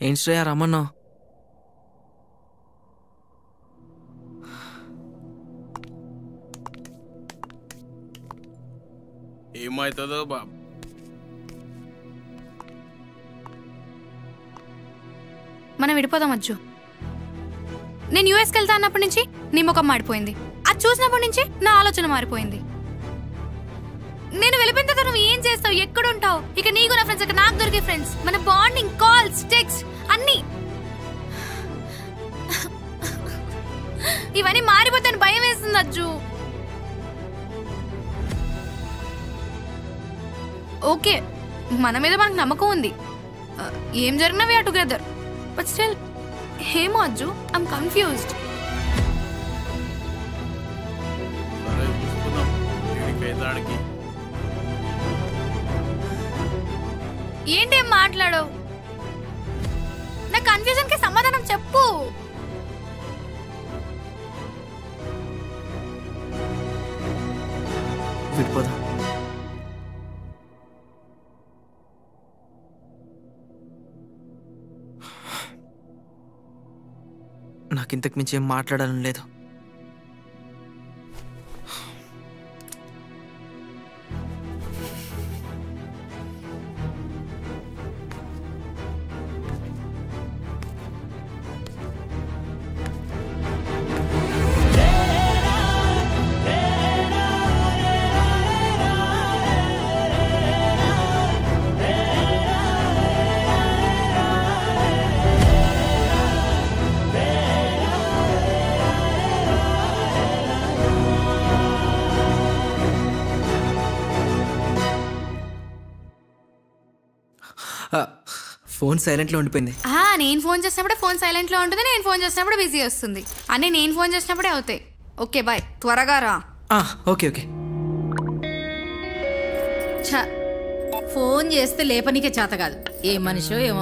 ఏం శ్రేయ రమ్మన్నావు ఏమవుతుందో బాబు మనం విడిపోదాం అజ్జు నేను యూఎస్కి వెళ్తా అన్నప్పటి నుంచి నీ ముఖం మాడిపోయింది అది చూసినప్పటి నుంచి నా ఆలోచన మారిపోయింది నేను వెళ్ళిపోయిన తర్వాత నువ్వు ఏం చేస్తావు ఎక్కడ ఉంటావు ఇక నీకు నా ఫ్రెండ్స్ ఇక నాకు దొరికే ఫ్రెండ్స్ మన బాండింగ్ కాల్స్ టెక్స్ట్ అన్నీ ఇవన్నీ మారిపోతాను భయం వేస్తుంది అజ్జు ఓకే మన మీద మనకు నమ్మకం ఉంది ఆ, ఏం జరిగినా వీఆర్ టుగెదర్ బట్ స్టిల్ హేమో అజ్జు ఐమ్ కన్ఫ్యూజ్డ్ సరే చూసుకుందాం వీడికి దానికి ఏంటేం మాట్లాడవు నా కన్ఫ్యూజన్ కి సమాధానం చెప్పు విడిపోదాం నాకు ఇంతకు మించి ఏం మాట్లాడాలని లేదు ఆ, ఫోన్ సైలెంట్లో ఉండిపోయింది ఆ నేను ఫోన్ చేసినప్పుడే ఫోన్ సైలెంట్ లో ఉంటుంది నేను ఫోన్ చేసినప్పుడు బిజీ వస్తుంది అన్నీ నేను ఫోన్ చేసినప్పుడే అవుతాయి ఓకే బాయ్ త్వరగా రా ఆ, ఓకే ఓకే ఛ ఫోన్ చేస్తే లేపనికే చేత కాదు ఏ మనిషో ఏమో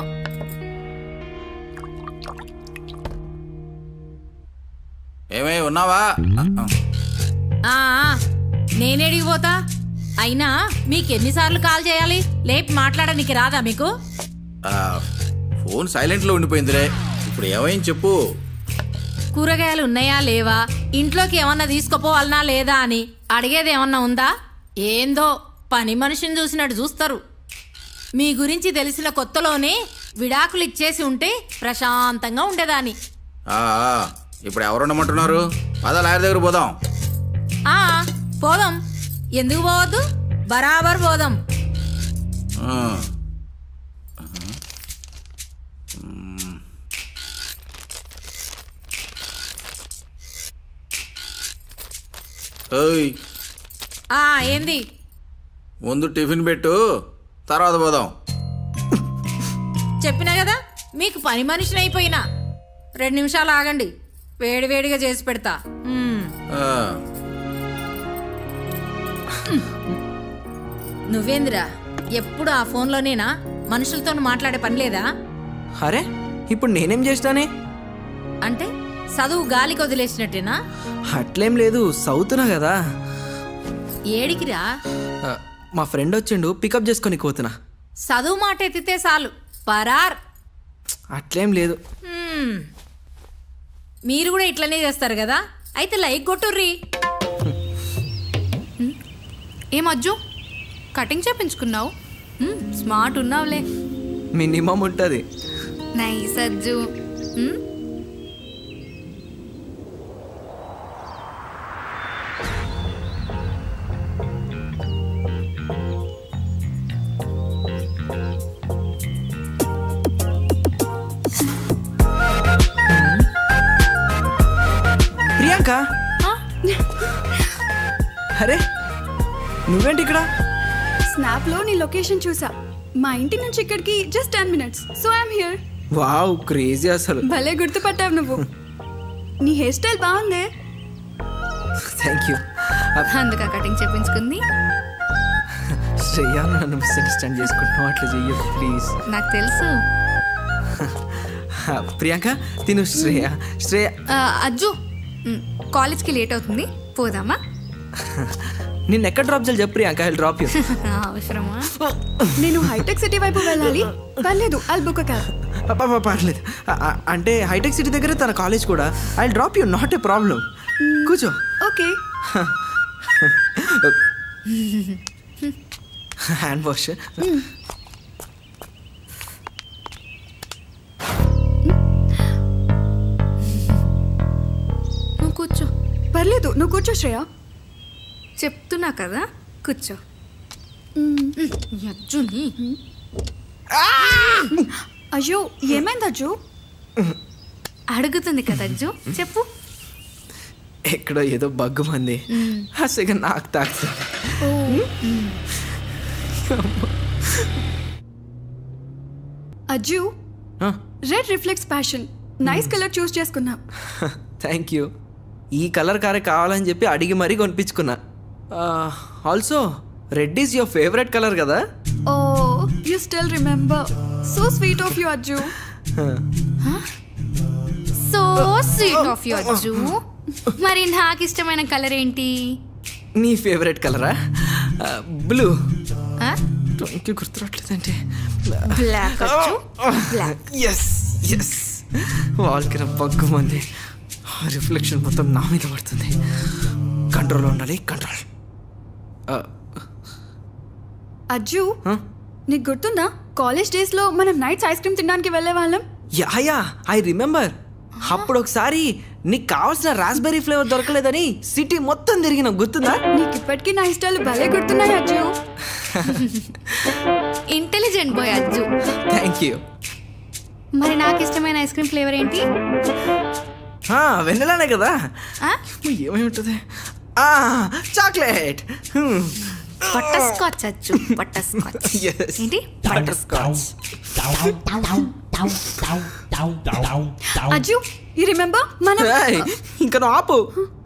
ఏమై ఉన్నావా ఆ ఆ, నేనేడికి పోతా అయినా మీకు ఎన్నిసార్లు కాల్ చేయాలి లేపి మాట్లాడడానికి రాదా మీకు ఆ, ఫోన్ సైలెంట్లో ఉండిపోయిందిరే ఇప్పుడు ఏమైంది చెప్పు కూరగాయలు ఉన్నాయా లేవా ఇంట్లోకి ఏమన్నా తీసుకుపోవాలనా లేదా అని అడిగేది ఏమన్నా ఉందా ఏందో పని మనిషిని చూసినట్టు చూస్తారు మీ గురించి తెలిసిన కొత్తలోనే విడాకులు ఇచ్చేసి ఉంటే ప్రశాంతంగా ఉండేదాన్ని ఆ, ఆ, ఇప్పుడు ఎవరు ఉండమంటున్నారు పద లాయర్ దగ్గర పోదాం ఆ పోదాం ఎందుకు పోవద్దు బరాబర్ పోదాం ఆ. ఏయ్ ఆ ఏంది ముందు టిఫిన్ పెట్టు తర్వాత పోదాం చెప్పినా కదా మీకు పని మనిషిని అయిపోయినా రెండు నిమిషాలు ఆగండి వేడివేడిగా చేసి పెడతా మ్మ్. ఆ, నువ్వేందిరా ఎప్పుడు ఆ ఫోన్లోనేనా మనుషులతో మాట్లాడే పని లేదా అరే ఇప్పుడు నేనేం చేసినానే అంటే చదువు గాలికి వదిలేసినట్టేనా అట్లేం లేదు సౌతున్నా కదా ఏడికిరా ఆ, మా ఫ్రెండ్ వచ్చిండు పికప్ చేసుకొని పోతున్నా చదువు మాట ఎత్తితే చాలు పరార్ అట్లేం లేదు మ్మ్. మీరు కూడా ఇట్లనే చేస్తారు కదా అయితే లైక్ కొట్టుర్రీ ఏం అజ్జు కటింగ్ చేపించుకున్నావు మ్మ్, స్మార్ట్ ఉన్నావులే మినిమం ఉంటుంది నైస్ అజ్జు మ్మ్? ప్రియాంక అరే నువ్వేంటి ఇక్కడ స్నాప్లో నీ లొకేషన్ చూసా మా ఇంటి నుంచి ఇక్కడికి just ten minutes so I'm here wow crazy అసలు భలే గుర్తుపట్టావు నువ్వు నీ హెయిర్ స్టైల్ బాగుందే థ్యాంక్ యూ అందుక కటింగ్ చేపించుకుంది శ్రేయ నన్ను మిస్అండర్స్టాండ్ చేసుకుంటున్నావు అట్లా చెయ్యకు ప్లీజ్ నాకు తెలుసు ప్రియాంక తిను శ్రేయ శ్రేయ ఆ, అజ్జు మ్, కాలేజ్కి లేట్ అవుతుంది పోదామా నిన్న ఎక్కడ డ్రాప్ చేయాలి చెప్పు ప్రియాంక ఐ డ్రాప్ యూ అవసరమా నేను హైటెక్ సిటీ వైపు వెళ్ళాలి పర్లేదు ఐల్ బుక్ క్యాబ్ అబ్బా పర్లేదు అ- అ- అంటే హైటెక్ సిటీ దగ్గర తన కాలేజ్ కూడా I drop you not a problem కూర్చో ఓకే హ్యాండ్ వాష్ నువ్వు కూర్చో పర్లేదు నువ్వు కూర్చో శ్రేయ చెప్తున్నా కదా కూర్చో అజ్జుని అయ్యో ఏమైంది అజ్జు అడుగుతుంది కదా అజ్జు చెప్పు ఎక్కడో ఏదో బగ్గు మంది ఆ సెకండ్ నాకు తాకుతుంది Ajju red reflex passion nice colour choose చేసుకున్నా థ్యాంక్ యూ ఈ కలర్ కారే కావాలని చెప్పి అడిగి మరీ కొనిపించుకున్నా also red is your favourite colour కదా oh you still remember so sweet of you Ajju so sweet of you Ajju మరి నాకు ఇష్టమైన కలర్ ఏంటి నీ ఫేవరెట్ కలరా బ్లూ ఆ? ఇంకే గుర్తురావట్లేదంటే black Ajju black yes yes వాళ్ళకి బగ్గు మంది రిఫ్లెక్షన్ మొత్తం నా మీద పడుతుంది కంట్రోల్ ఉండాలి కంట్రోల్ అజ్జు నీకు గుర్తుందా కాలేజ్ డేస్ లో మనం నైట్స్ ఐస్ క్రీమ్ తినడానికి వెళ్ళే వాళ్ళం యా యా ఐ రిమెంబర్ అప్పుడు ఒకసారి నీకు కావాల్సిన రాస్బెర్రీ ఫ్లేవర్ దొరకలేదని సిటీ మొత్తం తిరిగిన గుర్తుందా నీకు ఇప్పటికీ నా ఇష్టాలు భలే గుర్తున్నాయి Ajju intelligent boy Ajju thank you మరి నాకు ఇష్టమైన ఐస్ క్రీమ్ ఫ్లేవర్ ఏంటి వెన్నెలానే కదా ఆ? ఏమై ఉంటుంది chocolate butterscotch Ajju butterscotch yes ఏంటి బటర్ స్కాచ్ అజ్జు ఈ రిమెంబర్ మనం ఇంకా నువ్వు ఆపు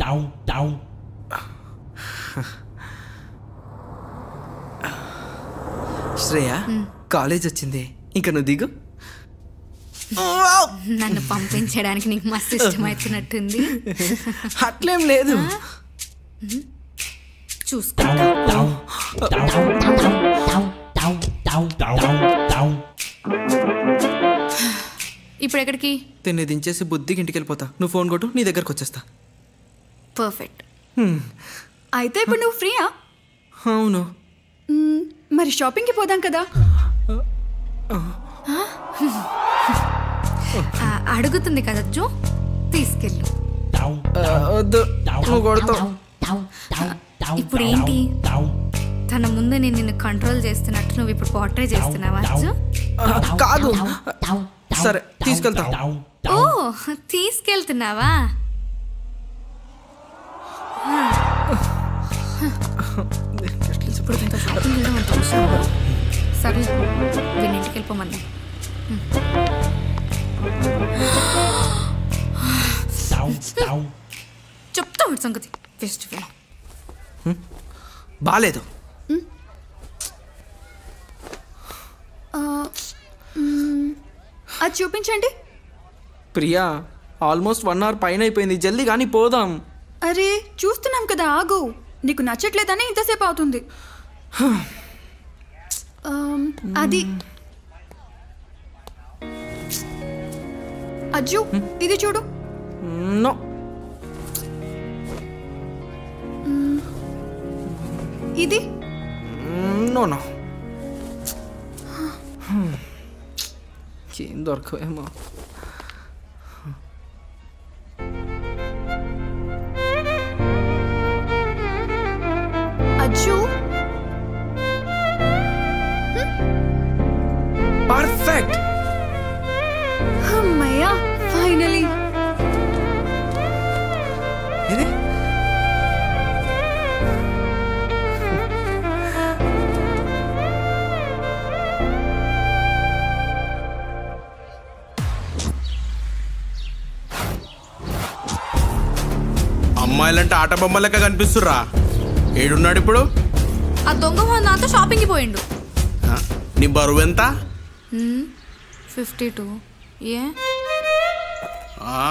శ్రేయ కాలేజ్ వచ్చింది ఇంకా నువ్వు దిగు నన్ను పంపించడానికి నీకు మస్తు ఇష్టమవుతున్నట్టుంది అట్లేం లేదు చూసుకుంటా ఇప్పుడు ఎక్కడికి తిని దించేసి బుద్ధికి ఇంటికి వెళ్ళిపోతా నువ్వు ఫోన్ కొట్టు నీ దగ్గరకు వచ్చేస్తా పర్ఫెక్ట్ అయితే ఇప్పుడు నువ్వు ఫ్రీయా అవును మ్మ్, మరి షాపింగ్కి పోదాం కదా అడుగుతుంది కదా అజ్జు తీసుకెళ్ళు ఆ, వద్దు నువ్వు కొడతావు ఇప్పుడు ఏంటి తన ముందు నేను నిన్ను కంట్రోల్ చేస్తున్నట్టు నువ్వు ఇప్పుడు పోర్ట్రే చేస్తున్నావా అజ్జు ఆ, కాదు సరే తీసుకెళ్తా ఓ తీసుకెళ్తున్నావా ఇప్పుడు ఇంత షాపింగ్ చేయడం అంత అవసరమా? సరే వీళ్ళ ఇంటికి వెళ్ళిపోమన్నా చెప్తా వాడి సంగతి బెస్ట్ బాలేదు అది చూపించండి ప్రియా ఆల్మోస్ట్ వన్ అవర్ పైన అయిపోయింది జల్దీ కానీ పోదాం అరే చూస్తున్నాం కదా ఆగు నీకు నచ్చట్లేదని ఇంతసేపు అవుతుంది ఆమ్, అది అజ్జు ఇది చూడు నో ఇది నో నో ఏం దొరకవేమో అజ్జు పర్ఫెక్ట్ అమ్మయ్యా ఫైనలీ ఇది అమ్మాయిలంటే ఆట బొమ్మ లెక్క కనిపిస్తుర్రా ఏడున్నాడు ఇప్పుడు ఆ దొంగ మొహం నాతో షాపింగ్కి పోయిండు ఆ, నీ బరువు ఎంత ఫిఫ్టీ టూ ఏ ఆ?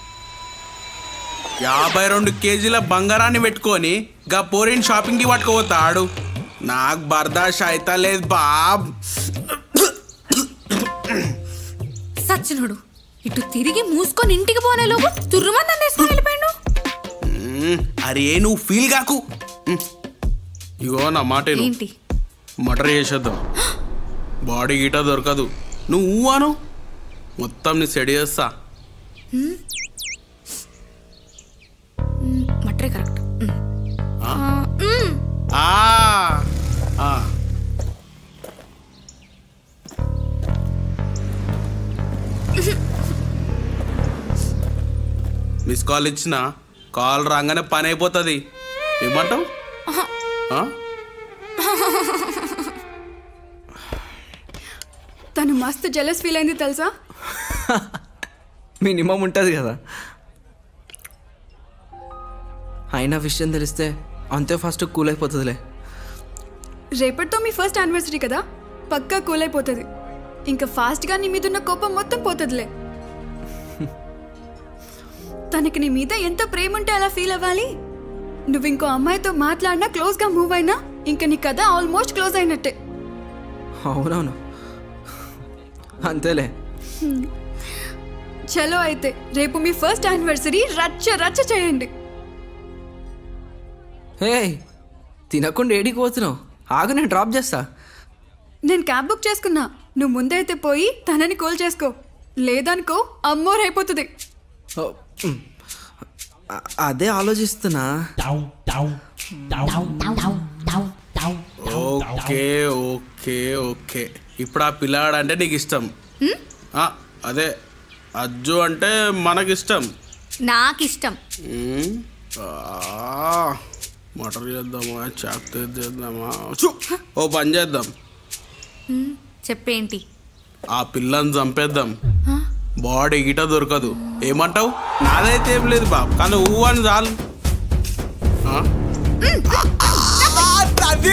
యాభై రెండు కేజీల బంగారాన్ని పెట్టుకొని గా పోరిని షాపింగ్కి పట్టుకోపోతాడు నాకు బర్దాష్ అయితే లేదు బాబ్ సచ్చినోడు ఇటు తిరిగి మూసుకొని ఇంటికి పోనే లోపు తుర్రుమంది అందేసుకొని వెళ్ళిపోయాడు మ్మ్. అరే నువ్వు ఫీల్ కాకు మ్మ్. ఇగో నా మాట విను. ఏంటి మటర్ చేసేద్దాం బాడీ గీట దొరకదు నువ్వు ఊ అను మొత్తం నీ సెడి చేస్తా మటరే కరెక్ట్ ఆ, ఆ. మిస్ కాల్ ఇచ్చిన కాల్ రాగానే పని అయిపోతుంది ఏమంటావు ఆ? తను మస్తు జెలస్ ఫీల్ అయింది తెలుసా మినిమం ఉంటుంది కదా అయినా విషయం తెలిస్తే అంతే ఫస్ట్ కూల్ అయిపోతుందిలే రేపటితో మీ ఫస్ట్ యానివర్సరీ కదా పక్కా కూల్ అయిపోతుంది ఇంకా ఫాస్ట్గా నీ మీద ఉన్న కోపం మొత్తం పోతుందిలే తనకి నీ మీద ఎంత ప్రేమ ఉంటే అలా ఫీల్ అవ్వాలి నువ్వు ఇంకో అమ్మాయితో మాట్లాడినా క్లోజ్గా మూవ్ అయినా ఇంకా నీ కథ ఆల్మోస్ట్ క్లోజ్ అయినట్టే అవునవును అంతేలే చలో అయితే రేపు మీ ఫస్ట్ యానివర్సరీ రచ్చ రచ్చ చేయండి హే తినకుండా ఏడికి పోతున్నావు ఆగు నేను డ్రాప్ చేస్తా నేను క్యాబ్ బుక్ చేసుకున్నా నువ్వు ముందైతే పోయి తనని కాల్ చేసుకో లేదనుకో అమ్మోర్ అయిపోతుంది ఓ, మ్. అ- అదే ఆలోచిస్తున్నా ఓకే ఓకే ఓకే ఇప్పుడు ఆ పిల్లాడు అంటే నీకు ఇష్టం ఆ, అదే అజ్జు అంటే మనకిష్టం నాకు ఇష్టం మ్మ్. ఆ, మటర్ చేద్దామా చాక్ చేద్దామా ఛు! ఓ పని చేద్దాం చెప్పేంటి ఆ పిల్లని చంపేద్దాం బాడీ గిట దొరకదు ఏమంటావు నాదైతే ఏం లేదు బాబు కానీ ఊ అని చాలు ఆ? అది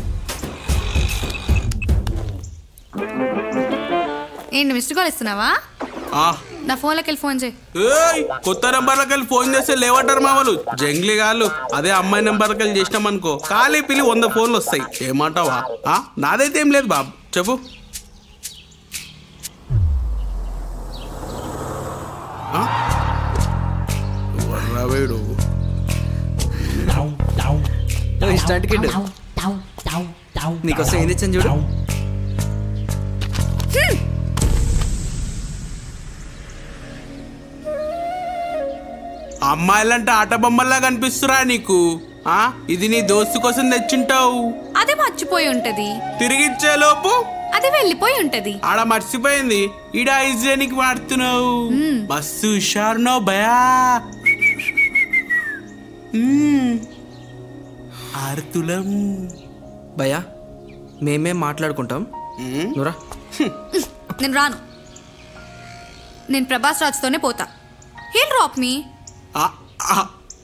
ఏంటి మిస్డ్ కాల్ ఇస్తున్నావా ఆ, నా ఫోన్లోకి వెళ్ళి ఫోన్ చేయి ఏయ్ కొత్త నెంబర్లకి వెళ్ళి ఫోన్ చేస్తే లేవంటారు మా వాళ్ళు జంగ్లీ గాళ్ళు అదే అమ్మాయి నెంబర్కి వెళ్ళి చేసినాం అనుకో ఖాళీ పిల్లి వంద ఫోన్లు వస్తాయి ఏమంటావా ఆ? నాదైతే ఏం లేదు బాబు చెప్పు ఆ? ఎవర్రా వీడు ఇష్టాంటి కిడ్ నీకోసం ఏం తెచ్చాను చూడు అమ్మాయిలంటే ఆట బొమ్మల్లా కనిపిస్తురా నీకు ఆ ఇది నీ దోస్తు కోసం తెచ్చింటావు అదే మర్చిపోయి ఉంటది తిరిగిచ్చే లోపు అది వెళ్ళిపోయి ఉంటది ఆడ మర్చిపోయింది ఈడ ఐజేనికి వాడుతున్నావు మస్తు హుషారునో భయా మ్మ్. ఆరుతులం భయ్యా మేమేం మాట్లాడుకుంటాం మ్మ్. నువ్వురా నేను రాను నేను ప్రభాస్ రాజ్తోనే పోతా హీల్ డ్రాప్ మీ ఆ, ఆ.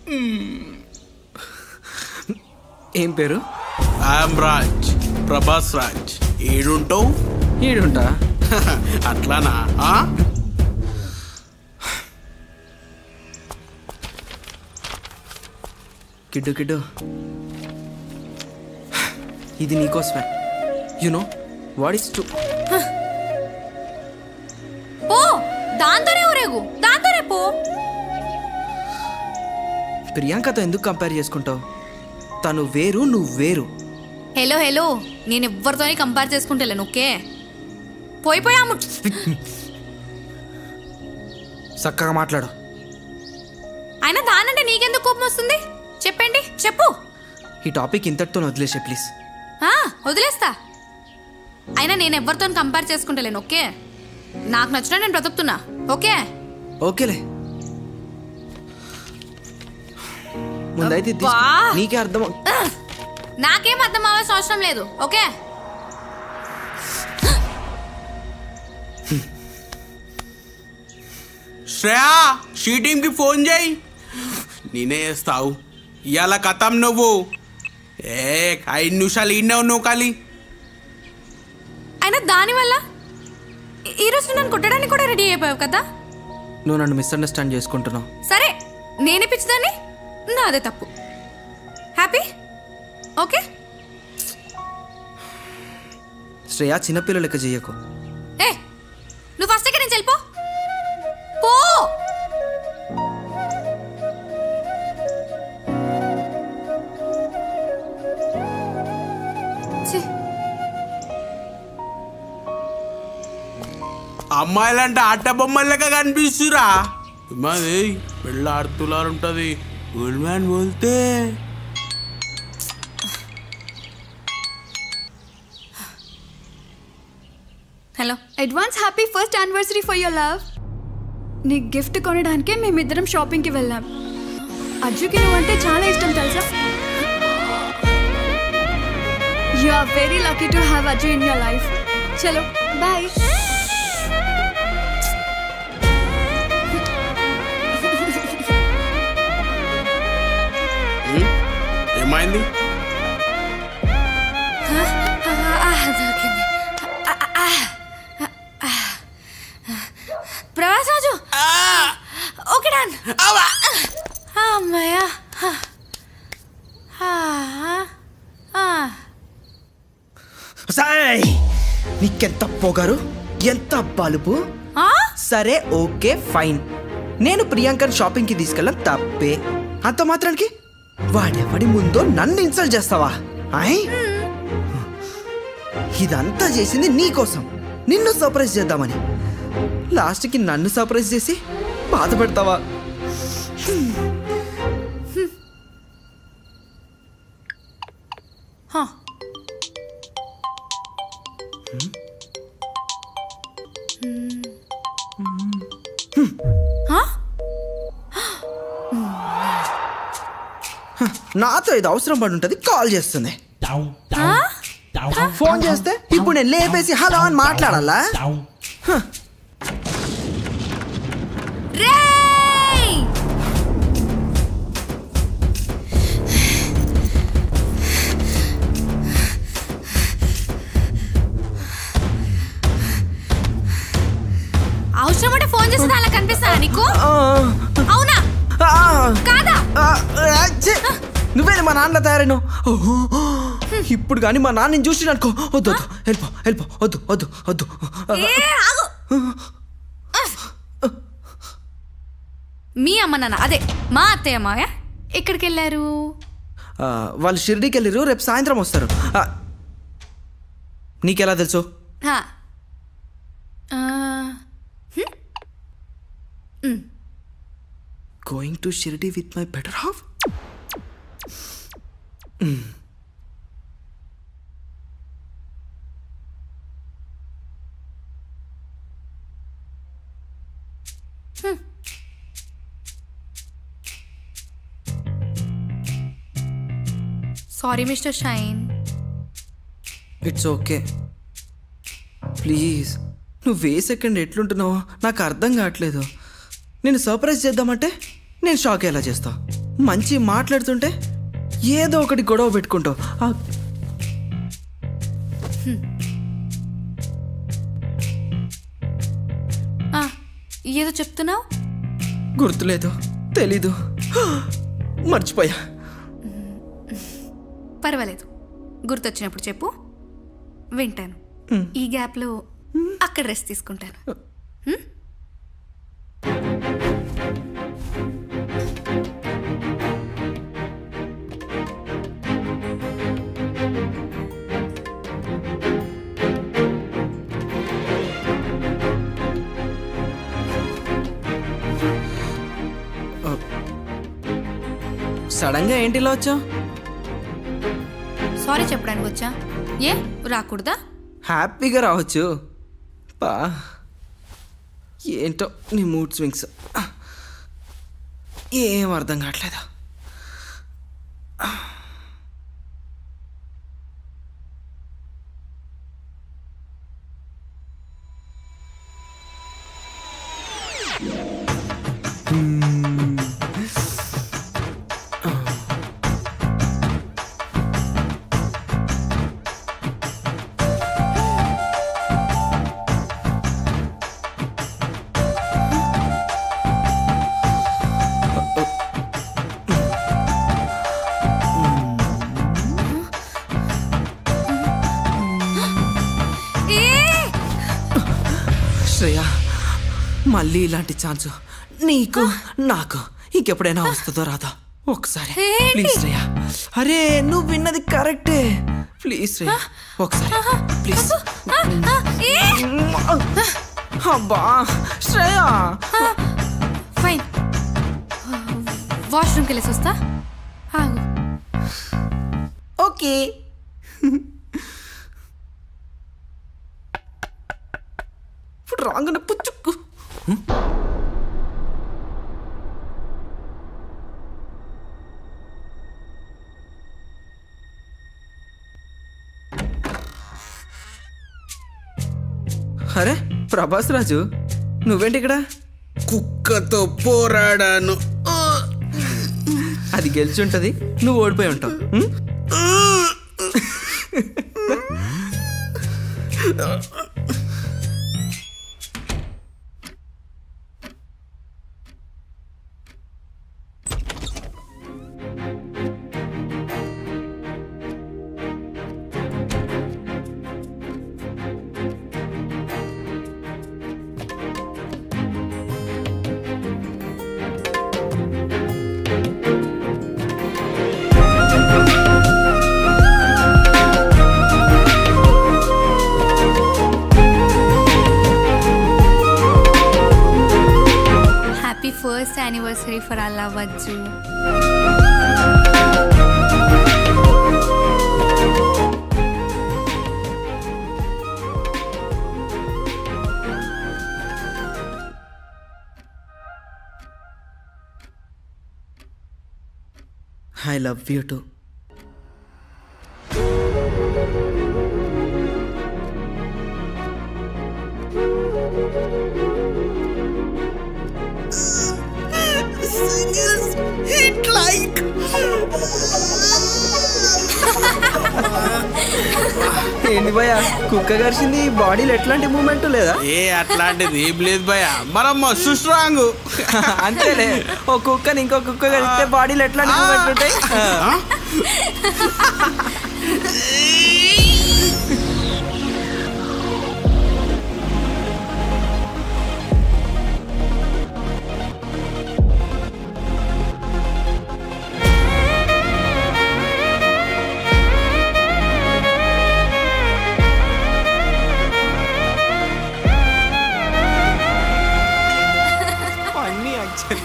ఏం పేరు ఐఎమ్ రాజ్ ప్రభాస్ రాజ్ ఏడుంటావు ఈడుంటా అట్లానా ఆ? కిడ్డు కిడ్డు ఇది నీకోసమే యునో వాట్ ఇస్ టు పో దాంతోనే ఊరేగు దాంతోనే పో ప్రియాంకతో ఎందుకు కంపేర్ చేసుకుంటావు తను వేరు నువ్వు వేరు హలో హలో నేను ఎవరితోని కంపేర్ చేసుకుంటలేను ఓకే పోయి పోయి అమ్ము చక్కగా మాట్లాడు అయినా దానంటే నీకెందుకు కోపం వస్తుంది చెప్పండి చెప్పు ఈ టాపిక్ ఇంతటితో వదిలేసే ప్లీజ్ ఆ, వదిలేస్తా అయినా నేను ఎవరితో కంపేర్ చేసుకుంటలేను ఓకే నాకు నచ్చినా నేను బ్రతుకుతున్నా ఓకే ఓకేలే ముందైతే ఇది తీసుకో. అబ్బా. నీకే అర్థం నాకేం అర్థం అవ్వాల్సిన అవసరం లేదు ఓకే శ్రేయా షీటీమ్ కి ఫోన్ చేయి నేనే చేస్తావు ఇవాళ కథం నువ్వు ఏ ఐదు నిమిషాలు ఈడనే నువ్వు ఖాళీ అయినా దానివల్ల ఈ- ఈ రోజు నన్ను కొట్టడానికి కూడా రెడీ అయిపోయావు కదా నువ్వు నన్ను మిస్అండర్స్టాండ్ చేసుకుంటున్నావు సరే నేనే పిచ్చిదాన్ని నాదే తప్పు హ్యాపీ ఓకే శ్రేయా చిన్నపిల్ల లెక్క చెయ్యకు ఏ నువ్వు ఫస్ట్ ఇక్కడ నుంచి వెళ్ళిపో అమ్మాయిలంటే అట్ట బొమ్మల లెక్క కనిపిస్తురా మాది పెళ్ళ ఆడుతులారు ఉంటుంది గుడ్ మ్యాన్ బోల్తే hello advance happy first anniversary for your love నీ గిఫ్ట్ కొనడానికే మేమిద్దరం షాపింగ్కి వెళ్ళాం అజ్జుకి నువ్వంటే చాలా ఇష్టం తెలుసా you are very lucky to have Ajju in your life చలో బాయ్ ఏమైంది దొరికింది ప్రవాస్ రాజు ఓకే డాన్ అమ్మయ్యా సాయ్ నీకెంత పొగరు ఎంత బలుపు సరే ఓకే ఫైన్ నేను ప్రియాంకని షాపింగ్కి తీసుకెళ్ళం తప్పే అంత మాత్రానికి వాడెవడి ముందో నన్ను ఇన్సల్ట్ చేస్తావా ఆయ్ ఇదంతా చేసింది నీకోసం నిన్ను సర్ప్రైజ్ చేద్దామని లాస్ట్కి నన్ను సర్ప్రైజ్ చేసి బాధ పెడతావా నాతో ఇది అవసరం పడి ఉంటుంది కాల్ చేస్తుంది ఫోన్ చేస్తే ఇప్పుడు నేను లేపేసి హలో అని మాట్లాడాలా రేయ్ అవసరం అంటే ఫోన్ చేస్తే అలా కనిపిస్తానా నీకు ఆ, అవునా ఆ, కాదా ఆ, ఆ, ఛీ! నువ్వేది మా నాన్న తయారైన ఇప్పుడు కానీ మా నాన్నని చూసి అనుకో వద్దు వద్దు వెళ్ళిపో వెళ్ళిపో వద్దు వద్దు వద్దు ఏ ఆగు మీ అమ్మ నాన్న అదే మా అత్తయ్య మావయ్య ఎక్కడికి వెళ్ళారు ఆ, వాళ్ళు షిరిడీకి వెళ్ళిరు రేపు సాయంత్రం వస్తారు ఆ, నీకెలా తెలుసు హా. ఆ, going to Shirdi with my better half sorry mister shine it's okay please నువ్వు ఏ సెకండ్ ఎట్లుంటున్నావో నాకు అర్థం కావట్లేదు నేను సర్ప్రైజ్ చేద్దామంటే నేను షాక్ ఎలా చేస్తా మంచి మాట్లాడుతుంటే ఏదో ఒకటి గొడవ పెట్టుకుంటావు ఆ, ఆ, ఏదో చెప్తున్నావు గుర్తులేదు తెలీదు మర్చిపోయా పర్వాలేదు గుర్తొచ్చినప్పుడు చెప్పు వింటాను ఈ గ్యాప్లో అక్కడ రెస్ట్ తీసుకుంటాను హ్మ్? సడన్గా ఏంటి ఇలా వచ్చావు సారీ చెప్పడానికి వచ్చా ఏ రాకూడదా హ్యాపీగా రావచ్చు పా ఏంటో నీ మూడ్ స్వింగ్స్ ఏం అర్థం కావట్లేదు ఏ శ్రేయ మళ్ళీ ఇలాంటి ఛాన్స్ నీకు నాకు ఇంకెప్పుడైనా వస్తుందో రాదా ఒకసారి ఏంటి? ప్లీజ్ శ్రేయ అరే నువ్వు విన్నది కరెక్టే ప్లీజ్ శ్రేయ ఒకసారి ప్లీజ్ ఆ, ఏ అబ్బా శ్రేయ ఫైన్ వాష్రూమ్కి వెళ్ళేసి వస్తా ఆగు ఓకే ఇప్పుడు రాగానే పుచ్చుకు అరే ప్రభాస్ రాజు నువ్వేంటి ఇక్కడ కుక్కతో పోరాడాను అది గెలిచి ఉంటది నువ్వు ఓడిపోయి ఉంటావు ఉం? హ్యాపీ ఫస్ట్ యానివర్సరీ ఫర్ అల్లా వజ్జు ఐ లవ్ యూ టు ఏంటి భయ కుక్క గరిచింది బాడీలో ఎట్లాంటి మూమెంట్ లేదా ఏ అట్లాంటిది ఏం లేదు భయ మనం మస్తు స్ట్రాంగ్ అంతేలే ఓ కుక్కని ఇంకో కుక్క కలిస్తే బాడీలో ఎట్లాంటి మూమెంట్ ఉంటాయి ఆ. అన్నీ యాక్చువల్లీ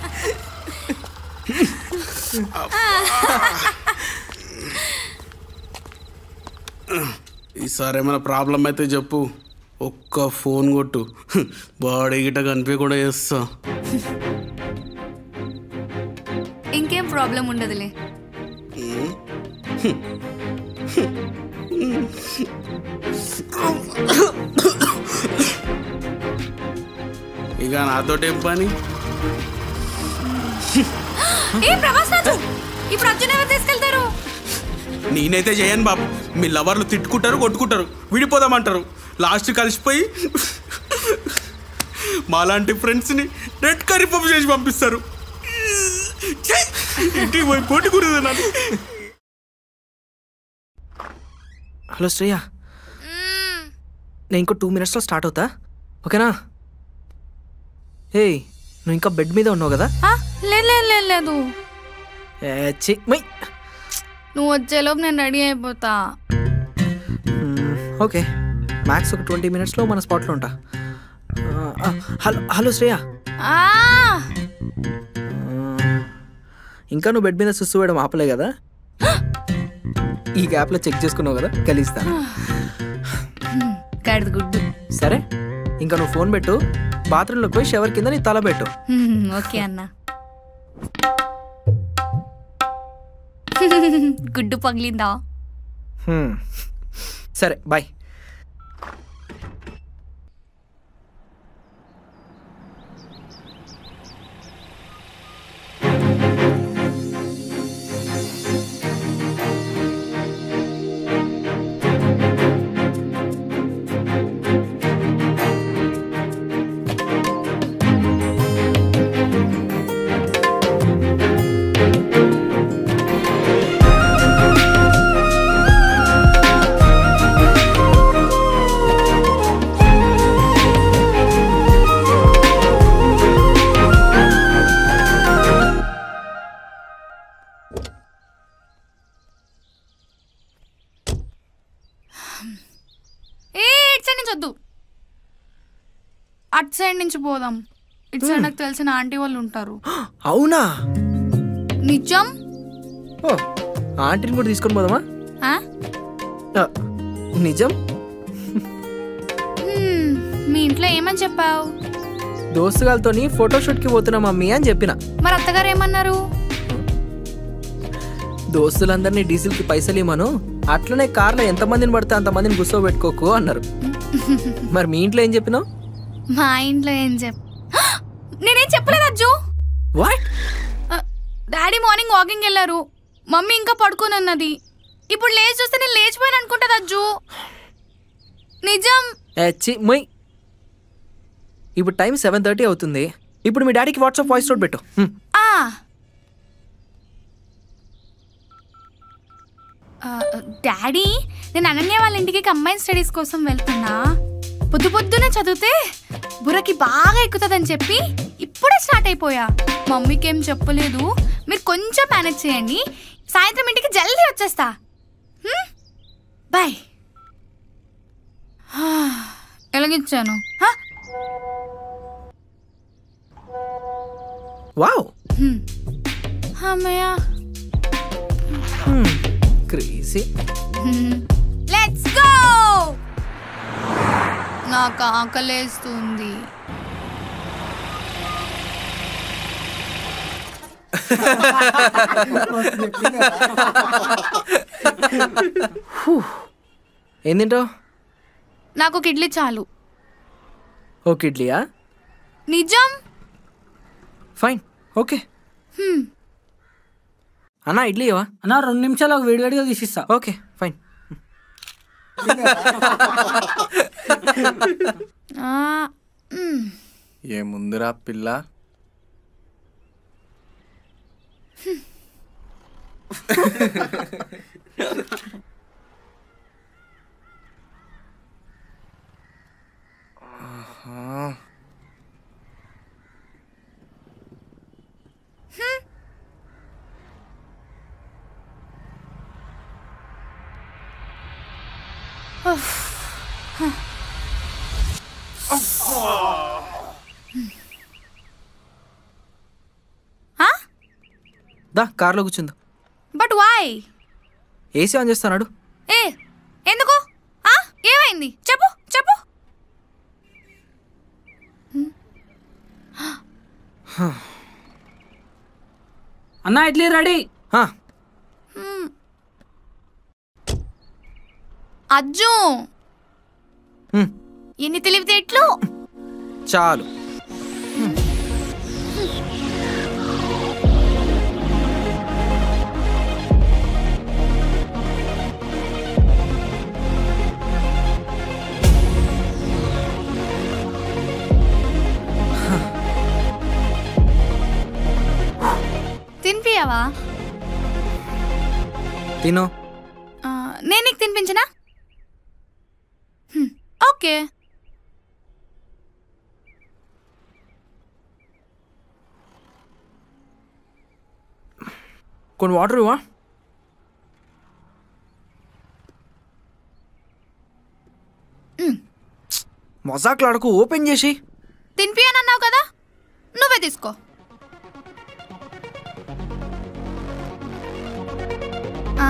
ఈసారి ఏమైనా ప్రాబ్లం అయితే చెప్పు ఒక్క ఫోన్ కొట్టు బాడీ గిట్ట కనిపి కూడా చేస్తా ఇంకేం ప్రాబ్లం ఉండదులే ఇక నాతోటేం పని ఏ ప్రభాస్ రాజు ఇప్పుడు అర్జున్ ఎవరు తీసుకెళ్తారు నేనైతే చేయను బాబు మీ లవర్లు తిట్టుకుంటారు కొట్టుకుంటారు విడిపోదామంటారు లాస్ట్ కలిసిపోయి మాలాంటి ఫ్రెండ్స్ని రెడ్ కర్రీ పప్పు చేసి పంపిస్తారు ఛీ! ఇంటికి పోయి పోటీ కురదు నాకు హలో శ్రేయ నేను ఇంకో టూ మినిట్స్లో స్టార్ట్ అవుతా ఓకేనా ఏయ్ నువ్వు ఇంకా బెడ్ మీద ఉన్నావు కదా ఆ, లేదు లేదు లేదు లేదు ఏ, ఛీ, మై నువ్వు వచ్చేలోపు నేను రెడీ అయిపోతా మ్మ్, ఓకే మ్యాక్స్ ఒక ట్వంటీ మినిట్స్లో మన స్పాట్లో ఉంటా ఆ, ఆ, హలో హలో శ్రేయ ఆ, ఇంకా నువ్వు బెడ్ మీద సుస్సు వేయడం ఆపలే కదా ఈ గ్యాప్లో చెక్ చేసుకున్నావు కదా కలిస్తా గడిది గుడ్డు సరే ఇంకా నువ్వు ఫోన్ పెట్టు బాత్రూంలోకి పోయి షవర్ కింద నీ తల పెట్టు హ్మ్, ఓకే అన్న గుడ్డు పగిలిందా హ్మ్. సరే బాయ్ ఏ ఇటు సైడ్ నుంచి వద్దు అటు సైడ్ నుంచి పోదాం ఇటు సైడ్ నాకు తెలిసిన ఆంటీ వాళ్ళు ఉంటారు అవునా నిజం ఓ ఆంటీని కూడా తీసుకొని పోదామా ఆ? ఆ, నిజం హ్మ్, మీ ఇంట్లో ఏమని చెప్పావు దోస్తుగాలతోని ఫోటోషూట్కి పోతున్నా మమ్మీ అని చెప్పిన మరి అత్తగారు ఏమన్నారు దోస్తులందరినీ డీజిల్కి పైసలు ఇవ్వను అట్లనే కార్లో ఎంతమందిని పడితే అంతమందిని కూర్చోబెట్టుకోకు అన్నారు మరి మీ ఇంట్లో ఏం చెప్పినావు మా ఇంట్లో ఏం చెప్ నేనేం చెప్పలేదు అజ్జు వాట్ ఆ, డాడీ మార్నింగ్ వాకింగ్ వెళ్ళారు మమ్మీ ఇంకా పడుకొని ఉన్నది ఇప్పుడు లేచి చూస్తే నేను లేచిపోయాను అనుకుంటుంది అజ్జు నిజం చి మొయ్ ఇప్పుడు టైం సెవెన్ థర్టీ అవుతుంది ఇప్పుడు మీ డాడీకి వాట్సాప్ వాయిస్ నోట్ పెట్టు హ్మ్. ఆ ఆ, డాడీ నేను అనన్య వాళ్ళ ఇంటికి కంబైన్ స్టడీస్ కోసం వెళ్తున్నా పొద్దు పొద్దునే చదివితే బుర్రకి బాగా ఎక్కుతుందని చెప్పి ఇప్పుడే స్టార్ట్ అయిపోయా మమ్మీకి ఏం చెప్పలేదు మీరు కొంచెం మేనేజ్ చేయండి సాయంత్రం ఇంటికి జల్దీ వచ్చేస్తా హ్మ్? బాయ్ హా, ఎలాగిచ్చాను హా? వావ్ హ్మ్. అమ్మయ్య క్రేజీ లెట్స్ గో నాకు ఆకలేస్తుంది ఏం తింటావు నాకు ఒక ఇడ్లీ చాలు ఓకే ఇడ్లీయా నిజం ఫైన్ ఓకే హ్మ్. అన్నా ఇడ్లీ ఇవా అన్న రెండు నిమిషాలు ఒక వేడివేడిగా తీసిస్తా ఓకే ఫైన్ ఆ, మ్. ఏముందిరా పిల్ల ఆ? దా కార్లో కూర్చుందా బట్ వై ఏసీ ఆన్ చేస్తాడు ఏ ఎందుకు ఆ ఏమైంది చెప్పు చెప్పు అన్న ఇడ్లీ రెడీ అజ్జు ఎన్ని తెలివితేట్లు చాలు తినిపియవా తిను ఆ, నేను నీకు తినిపించనా హ్మ్, ఓకే కొన్ని వాటర్ ఇవ్వా మజాక్లాడకు ఓపెన్ చేసి తినిపియనన్నావు కదా నువ్వే తీసుకో ఆ,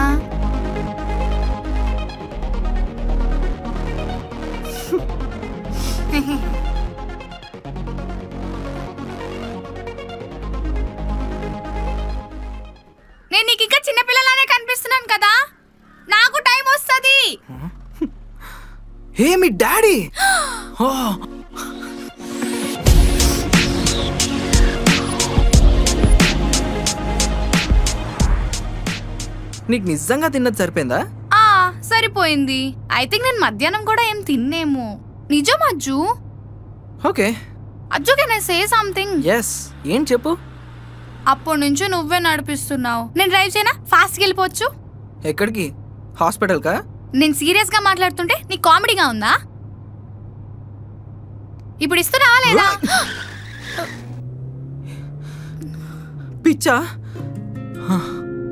నేను నీకు ఇంకా చిన్నపిల్లలానే కనిపిస్తున్నాను కదా నాకు టైం వస్తుంది హే మీ డాడీ ఓ నీకు నిజంగా తిన్నది సరిపోయిందా ఆ సరిపోయింది ఐ థింక్ నేను మధ్యాహ్నం కూడా ఏం తిన్నేమో నిజం Ajju okay Ajju can I say something yes ఏం చెప్పు అప్పటి నుంచి నువ్వే నడిపిస్తున్నావు నేను డ్రైవ్ చేయనా ఫాస్ట్ వెళ్ళిపోవచ్చు ఎక్కడికి హాస్పిటల్కా నేను సీరియస్ గా మాట్లాడుతుంటే నీకు కామెడీగా ఉందా ఇప్పుడు ఇస్తున్నావా లేదా పిచ్చా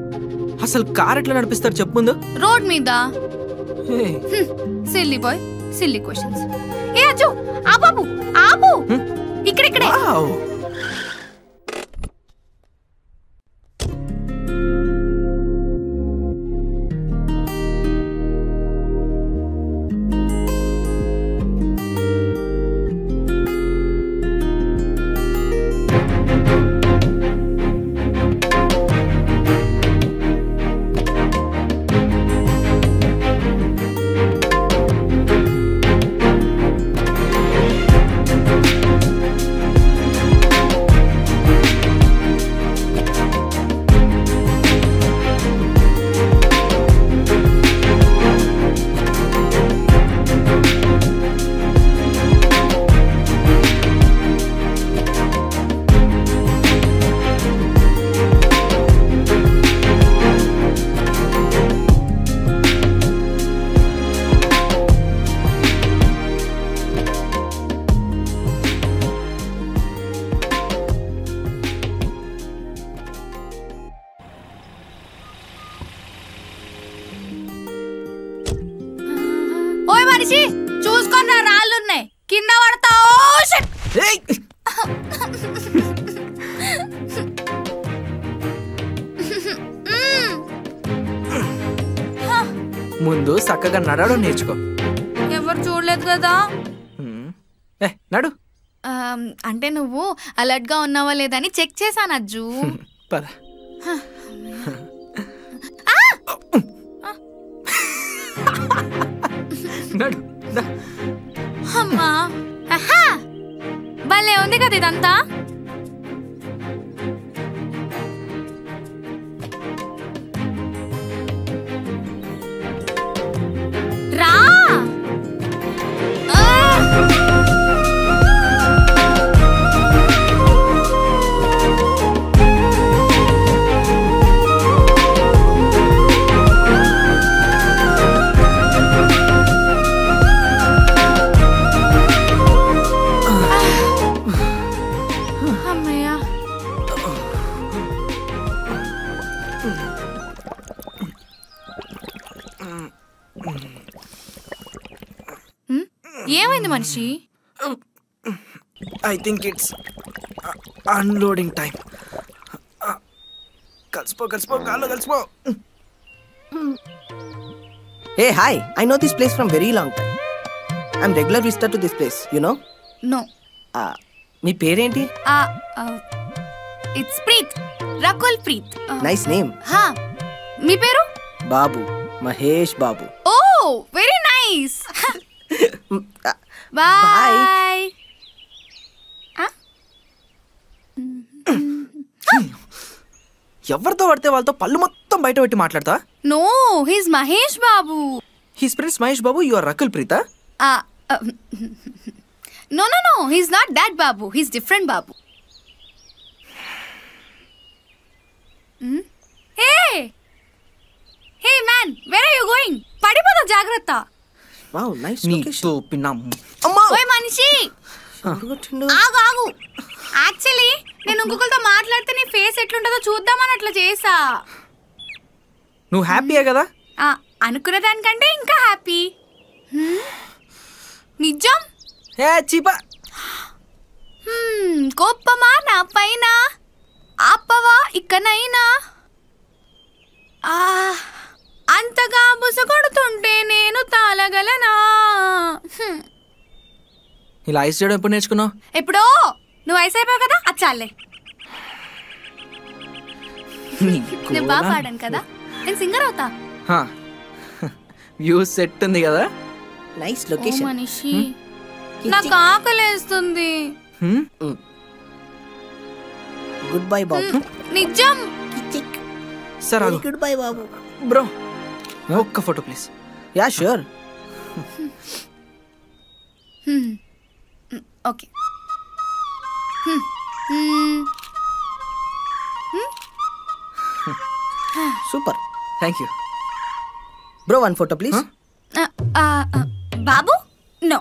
అసలు కార్ ఎట్లా నడిపిస్తారు చెప్పు ముందు రోడ్ మీద hey, silly boy silly questions ఏ అజ్జు ఆ బాబు ఆపు ఇక్కడిక్కడే వావ్ ఓయ్ మనిషి చూసుకున్న రాళ్ళున్నాయి కింద పడతావు ఏయ్! ముందు చక్కగా నడవడం నేర్చుకో ఎవరు చూడలేదు కదా హ్మ్. ఏ నడు ఆమ్, అంటే నువ్వు అలర్ట్ గా ఉన్నావా లేదా అని చెక్ చేశాను అజ్జు పద నడు దా. అమ్మా ఆహా! భలే ఉంది కదా ఇదంతా రా ఆ! అమ్మయ్య హ్మ్? ఏమైంది మనిషి I think it's unloading time కలిసిపో కలిసిపో కాళ్ళు కలిసిపో Hey, hi. I know this place from very long time. I'm regular visitor to this place, you know? No Uh, మీ పేరేంటి it's Preet Rakul Preet nice name హా మీ పేరు బాబు Mahesh Babu oh very nice Mm, uh, boy ఎవరితో పడితే వాళ్ళతో పళ్ళు మొత్తం బయట పెట్టి మాట్లాడతా no his Mahesh Babu he's friends Mahesh Babu you are Rakul Preet no no no he's not that Babu he's different Babu hey hey man where are you going పడిపోతా జాగ్రత్త వావ్ నైస్ నీ లొకేషన్ తోపిన అమ్మా ఓయ్ మనిషి ఆగు ఆగు యాక్చువల్లీ నేను ఇంకొకరితో మాట్లాడితే నీ ఫేస్ ఎట్లుంటుందో చూద్దామని అట్లా చేసా నువ్వు హ్యాపీయే కదా ఆ, అనుకున్న దానికంటే ఇంకా హ్యాపీ నిజం ఏ చీపా హ్మ్, కోపమా నా పైన ఆపవా ఇకనైనా ఆ, అంతగా బుసగొడుతుంటే నేను తాళగలనా హ్మ్, ఇలా ఐస్ చేయడం ఎప్పుడు నేర్చుకున్నావు ఎప్పుడో నువ్వు వయసు అయిపోయావు కదా అచ్చాలే నేను బాగా పాడాను కదా నేను సింగర్ అవుతా వ్యూ సెట్ ఉంది కదా నైస్ ఓ లొకేషన్ మనిషి నాకు ఆకలేస్తుంది హ్మ్? గుడ్ బై బాబు నిజం సరే ఆగు. గుడ్ బై బాబు బ్రో ఒక్క photo please yeah sure hmm. Hmm, okay hmm. Hmm. Super thank you bro one photo please ఆ, ఆ, ఆ, బాబు no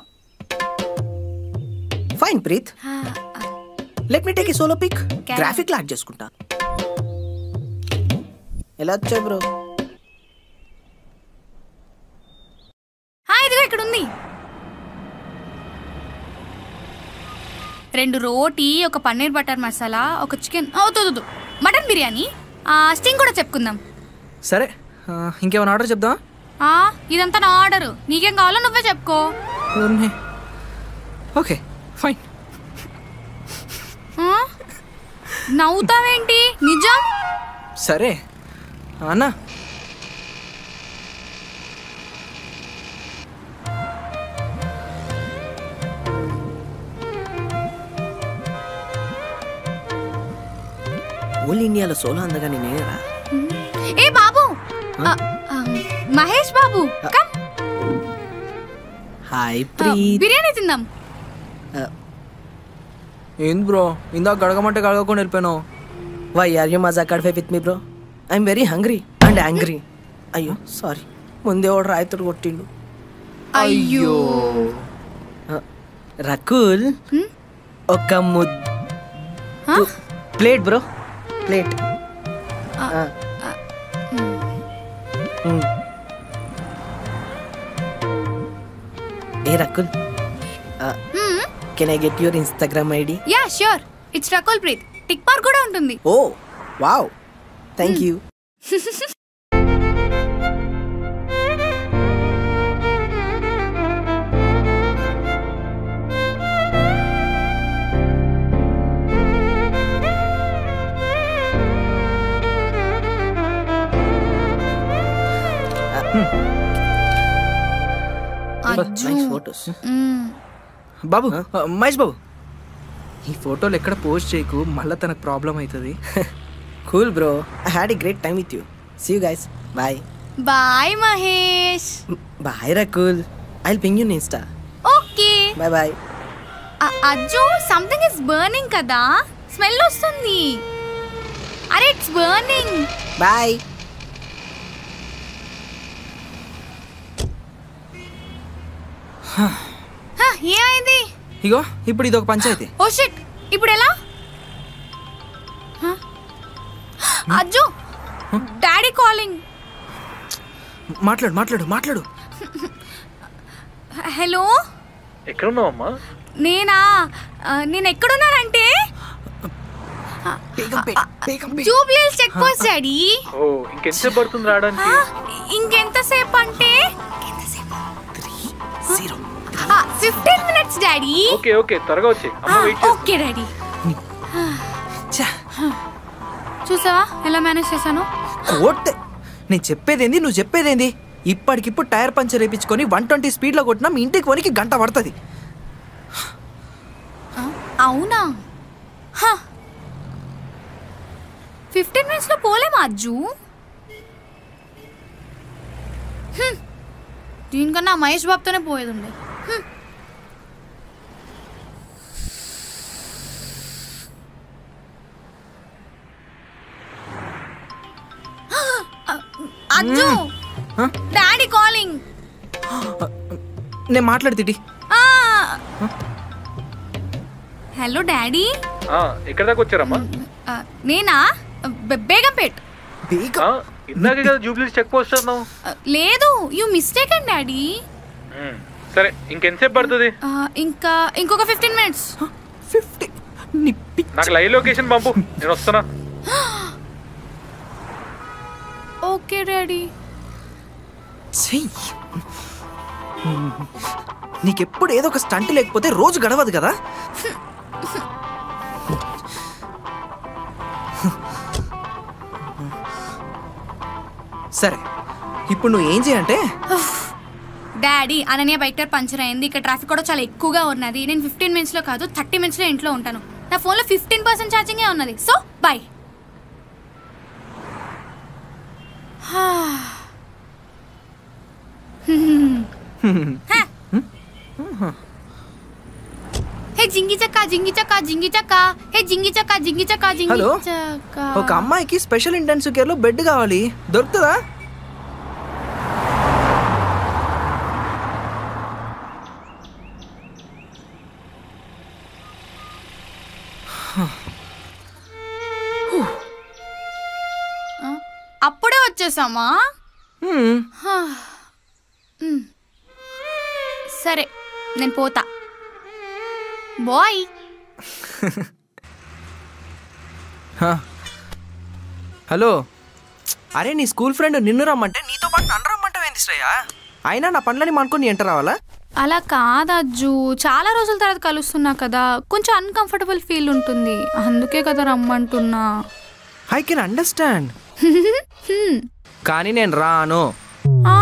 fine Preet let me take a solo pic Carry on. Graphic add చేసుకుంటా ఎలా వచ్చావు bro ఆ, ఇదిగో ఇక్కడ ఉంది రెండు రోటీ ఒక పన్నీర్ బటర్ మసాలా ఒక చికెన్ అవుతుంది మటన్ బిర్యానీ ఆ, స్టింగ్ కూడా చెప్పుకుందాం సరే ఆ, ఇంకేమైనా ఆర్డర్ చెప్దామా ఆ, ఇదంతా నా ఆర్డర్ నీకేం కావాలో నువ్వే చెప్పుకో ఊరినే. ఓకే ఫైన్ ఆ? నవ్వుతావేంటి నిజం సరే అన్న ఓల్ ఇండియాలో సోలో అందగాని నేనేరా ఏ బాబు ఆ, ఆ, మహేష్ బాబు కమ్ హాయ్ ఆ, ప్రీత్ బిర్యానీ తిందాం ఏంది బ్రో ఇందాక గడగమంటే గడగకుండా వెళ్ళిపోయాను వై ఆర్ యూ మజా కడిఫే with me bro I'm very hungry and angry అయ్యో సారీ ముందే వాడు రాయితోడు కొట్టిండు అయ్యో రకుల్ ఒక ముద్ ప్లేట్ బ్రో ప్లేట్ ఏ Rakul can I get your Instagram ID yeah sure it's Rakul Preet tick mark కూడా ఉంటుంది oh wow thank you Ajju. Nice photos mm. బాబు ఆ, మహేష్ బాబు ఈ ఫోటోలు ఎక్కడ పోస్ట్ చేయకు మళ్ళీ తనకు ప్రాబ్లం అవుతుంది cool bro I had a great time with you see you guys bye bye Mahesh bye Rakul I ping you insta okay bye bye అ- అజ్జు సంథింగ్ ఇస్ బర్నింగ్ కదా స్మెల్ వస్తుంది అరే ఇట్స్ బర్నింగ్ బాయ్ ఏమైంది ఇగో ఇప్పుడు ఇది ఒక పంచాయతీ ఓ షిట్ ఇప్పుడు ఎలా హ? అజ్జు డాడీ కాలింగ్ మాట్లాడు మాట్లాడు మాట్లాడు హలో ఎక్కడున్నావమ్మా నేనా ఆ, నేను ఎక్కడున్నానంటే బేగంపేట్ జూబ్లీస్ చెక్ పోస్ట్ డాడీ ఓ ఇంకెంతసేపు పడుతుంది రావడానికి ఇంకెంతసేపు అంటే fifteen minutes daddy okay okay త్వరగా వచ్చి అమ్మ వెయిట్ ఓకే డాడీ చూసావా ఎలా మేనేజ్ చేశాను కోట్టే నేను చెప్పేదేంది నువ్వు చెప్పేదేంది ఇప్పటికిప్పుడు టైర్ పంచర్ వేయించుకొని వన్ ట్వంటీ స్పీడ్లో కొట్టినా మీ ఇంటికి వనికి గంట పడుతుంది అవునా ఫిఫ్టీన్ మినిట్స్లో పోలేమా అజ్జు హ్మ్. దీనికన్నా మహేష్ బాబుతోనే పోయేది ఉండే హ్మ్. అజ్జు హ? డాడీ కాలింగ్ నేను మాట్లాడితే హలో డాడీ ఎక్కడ దాకా వచ్చారమ్మా ఆ, నేనా బె- బేగంపేట్ బేగం ఆ, ఇందాకే కదా జూబ్లీస్ చెక్ పోస్ట్ అన్నావు ఆ, లేదు you mistake and daddy um, సరే ఇంకెంతసేపు పడుతుంది ఆ, ఇంకా ఇంకొక ఫిఫ్టీన్ మినిట్స్ ఫిఫ్టీ నిప్పి నాకు లైవ్ లొకేషన్ పంపు నేను వస్తున్నా ఓకే డాడీ చెయ్యి నీకెప్పుడు ఏదో ఒక స్టంట్ లేకపోతే రోజు గడవదు కదా సరే ఇప్పుడు నువ్వు ఏం చేయంటే daddy Ananya bike tyre puncture అయింది ఇక్కడ ట్రాఫిక్ కూడా చాలా ఎక్కువగా ఉన్నది నేను ఫిఫ్టీన్ మినిట్స్లో కాదు థర్టీ మినిట్స్లో ఇంట్లో ఉంటాను నా ఫోన్లో ఫిఫ్టీన్ పర్సెంట్ ఛార్జింగే ఉన్నది సో బాయ్ హే జింగి చక్క జింగి చక్క జింగి చక్క హే జింగి చక్క జింగి చక్క జింగి హలో? చక్క ఒక అమ్మాయికి స్పెషల్ ఇంటెన్సివ్ కేర్ లో బెడ్ కావాలి దొరుకుతుందా అప్పుడే వచ్చేసామా హ్మ్. హా. మ్. సరే నేను పోతా బాయ్ హా. హలో అరే నీ స్కూల్ ఫ్రెండ్ నిన్ను రమ్మంటే నీతో పాటు నన్ను రమ్మంటావేంది శ్రేయ అయినా నా పనులని మానుకొని ఎంటర్ రావాలా అలా కాదజ్జు చాలా రోజుల తర్వాత కలుస్తున్నా కదా కొంచెం అన్కంఫర్టబుల్ ఫీల్ ఉంటుంది అందుకే కదా రమ్మంటున్నా ఐ కెన్ అండర్స్టాండ్ కానీ నేను రాను ఆ?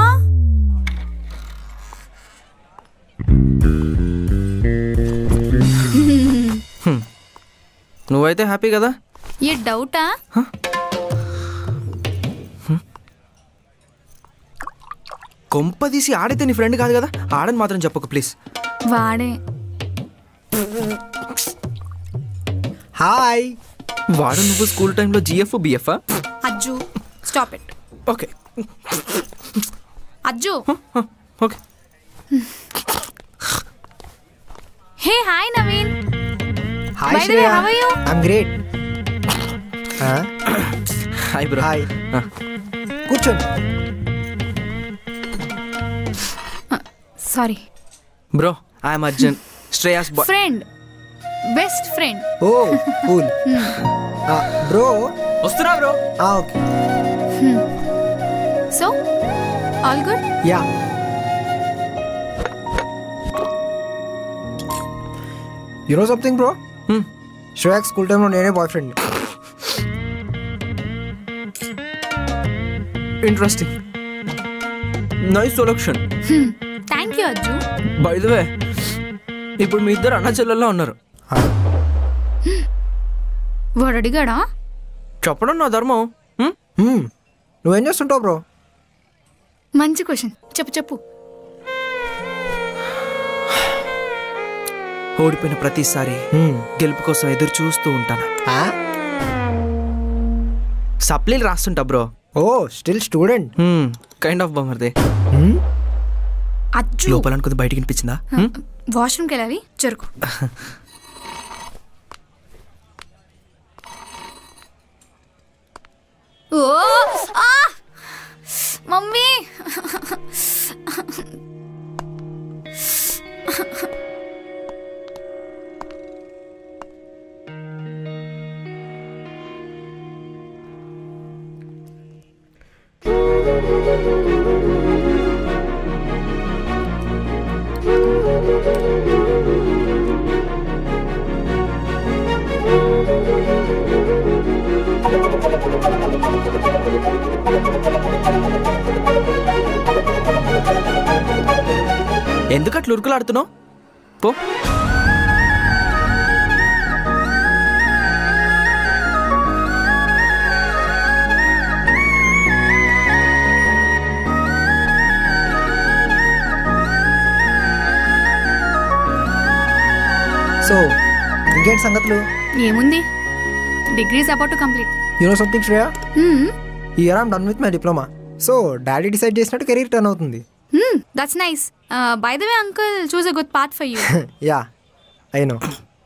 నువ్వైతే హ్యాపీ కదా ఏ డౌటా కొంప తీసి ఆడితే నీ ఫ్రెండ్ కాదు కదా ఆడని మాత్రం చెప్పకు ప్లీజ్ వాడే హాయ్ వాడు నువ్వు స్కూల్ టైంలో GF BF Ajju stop it okay Ajju okay hey hi Naveen hi By the way, Shreya how are you? I'm great hi bro hi కూర్చోండి sorry bro I'm Arjun Shreya's boyfriend best friend oh cool bro వస్తున్నా bro okay so all good yeah you know something bro శ్రేయాక్ school టైంలో నేనే boyfriend interesting nice selection thank you Ajju by the way ఇప్పుడు మీ ఇద్దరు అన్న చెల్లెల్లో ఉన్నారు వాడు అడిగాడా చెప్పడం నా ధర్మం హ్మ్? నువ్వేం చేస్తుంటావు బ్రో మంచి క్వశ్చన్ చెప్పు చెప్పు ఓడిపోయిన ప్రతిసారి గెలుపు కోసం ఎదురు చూస్తూ ఉంటాను సప్లీలు రాస్తుంటా bro oh still student kind of బమర్దే అజ్జు లోపల అనుకుంది బయటికి వినిపించిందా హ్మ్? వాష్రూమ్కి వెళ్ళాలి జరుగు ఓ ఆ! మమ్మీ ఎందుకు అట్లా ఉరుకులాడుతున్నావు పో సో ఇంకేంటి సంగతులు ఏముంది degrees about to complete you know something Shreya ఈ year I'm done with my diploma so daddy decide చేసినట్టు కెరీర్ టర్న్ అవుతుంది that's nice by the way uncle choose a good path for you yeah I know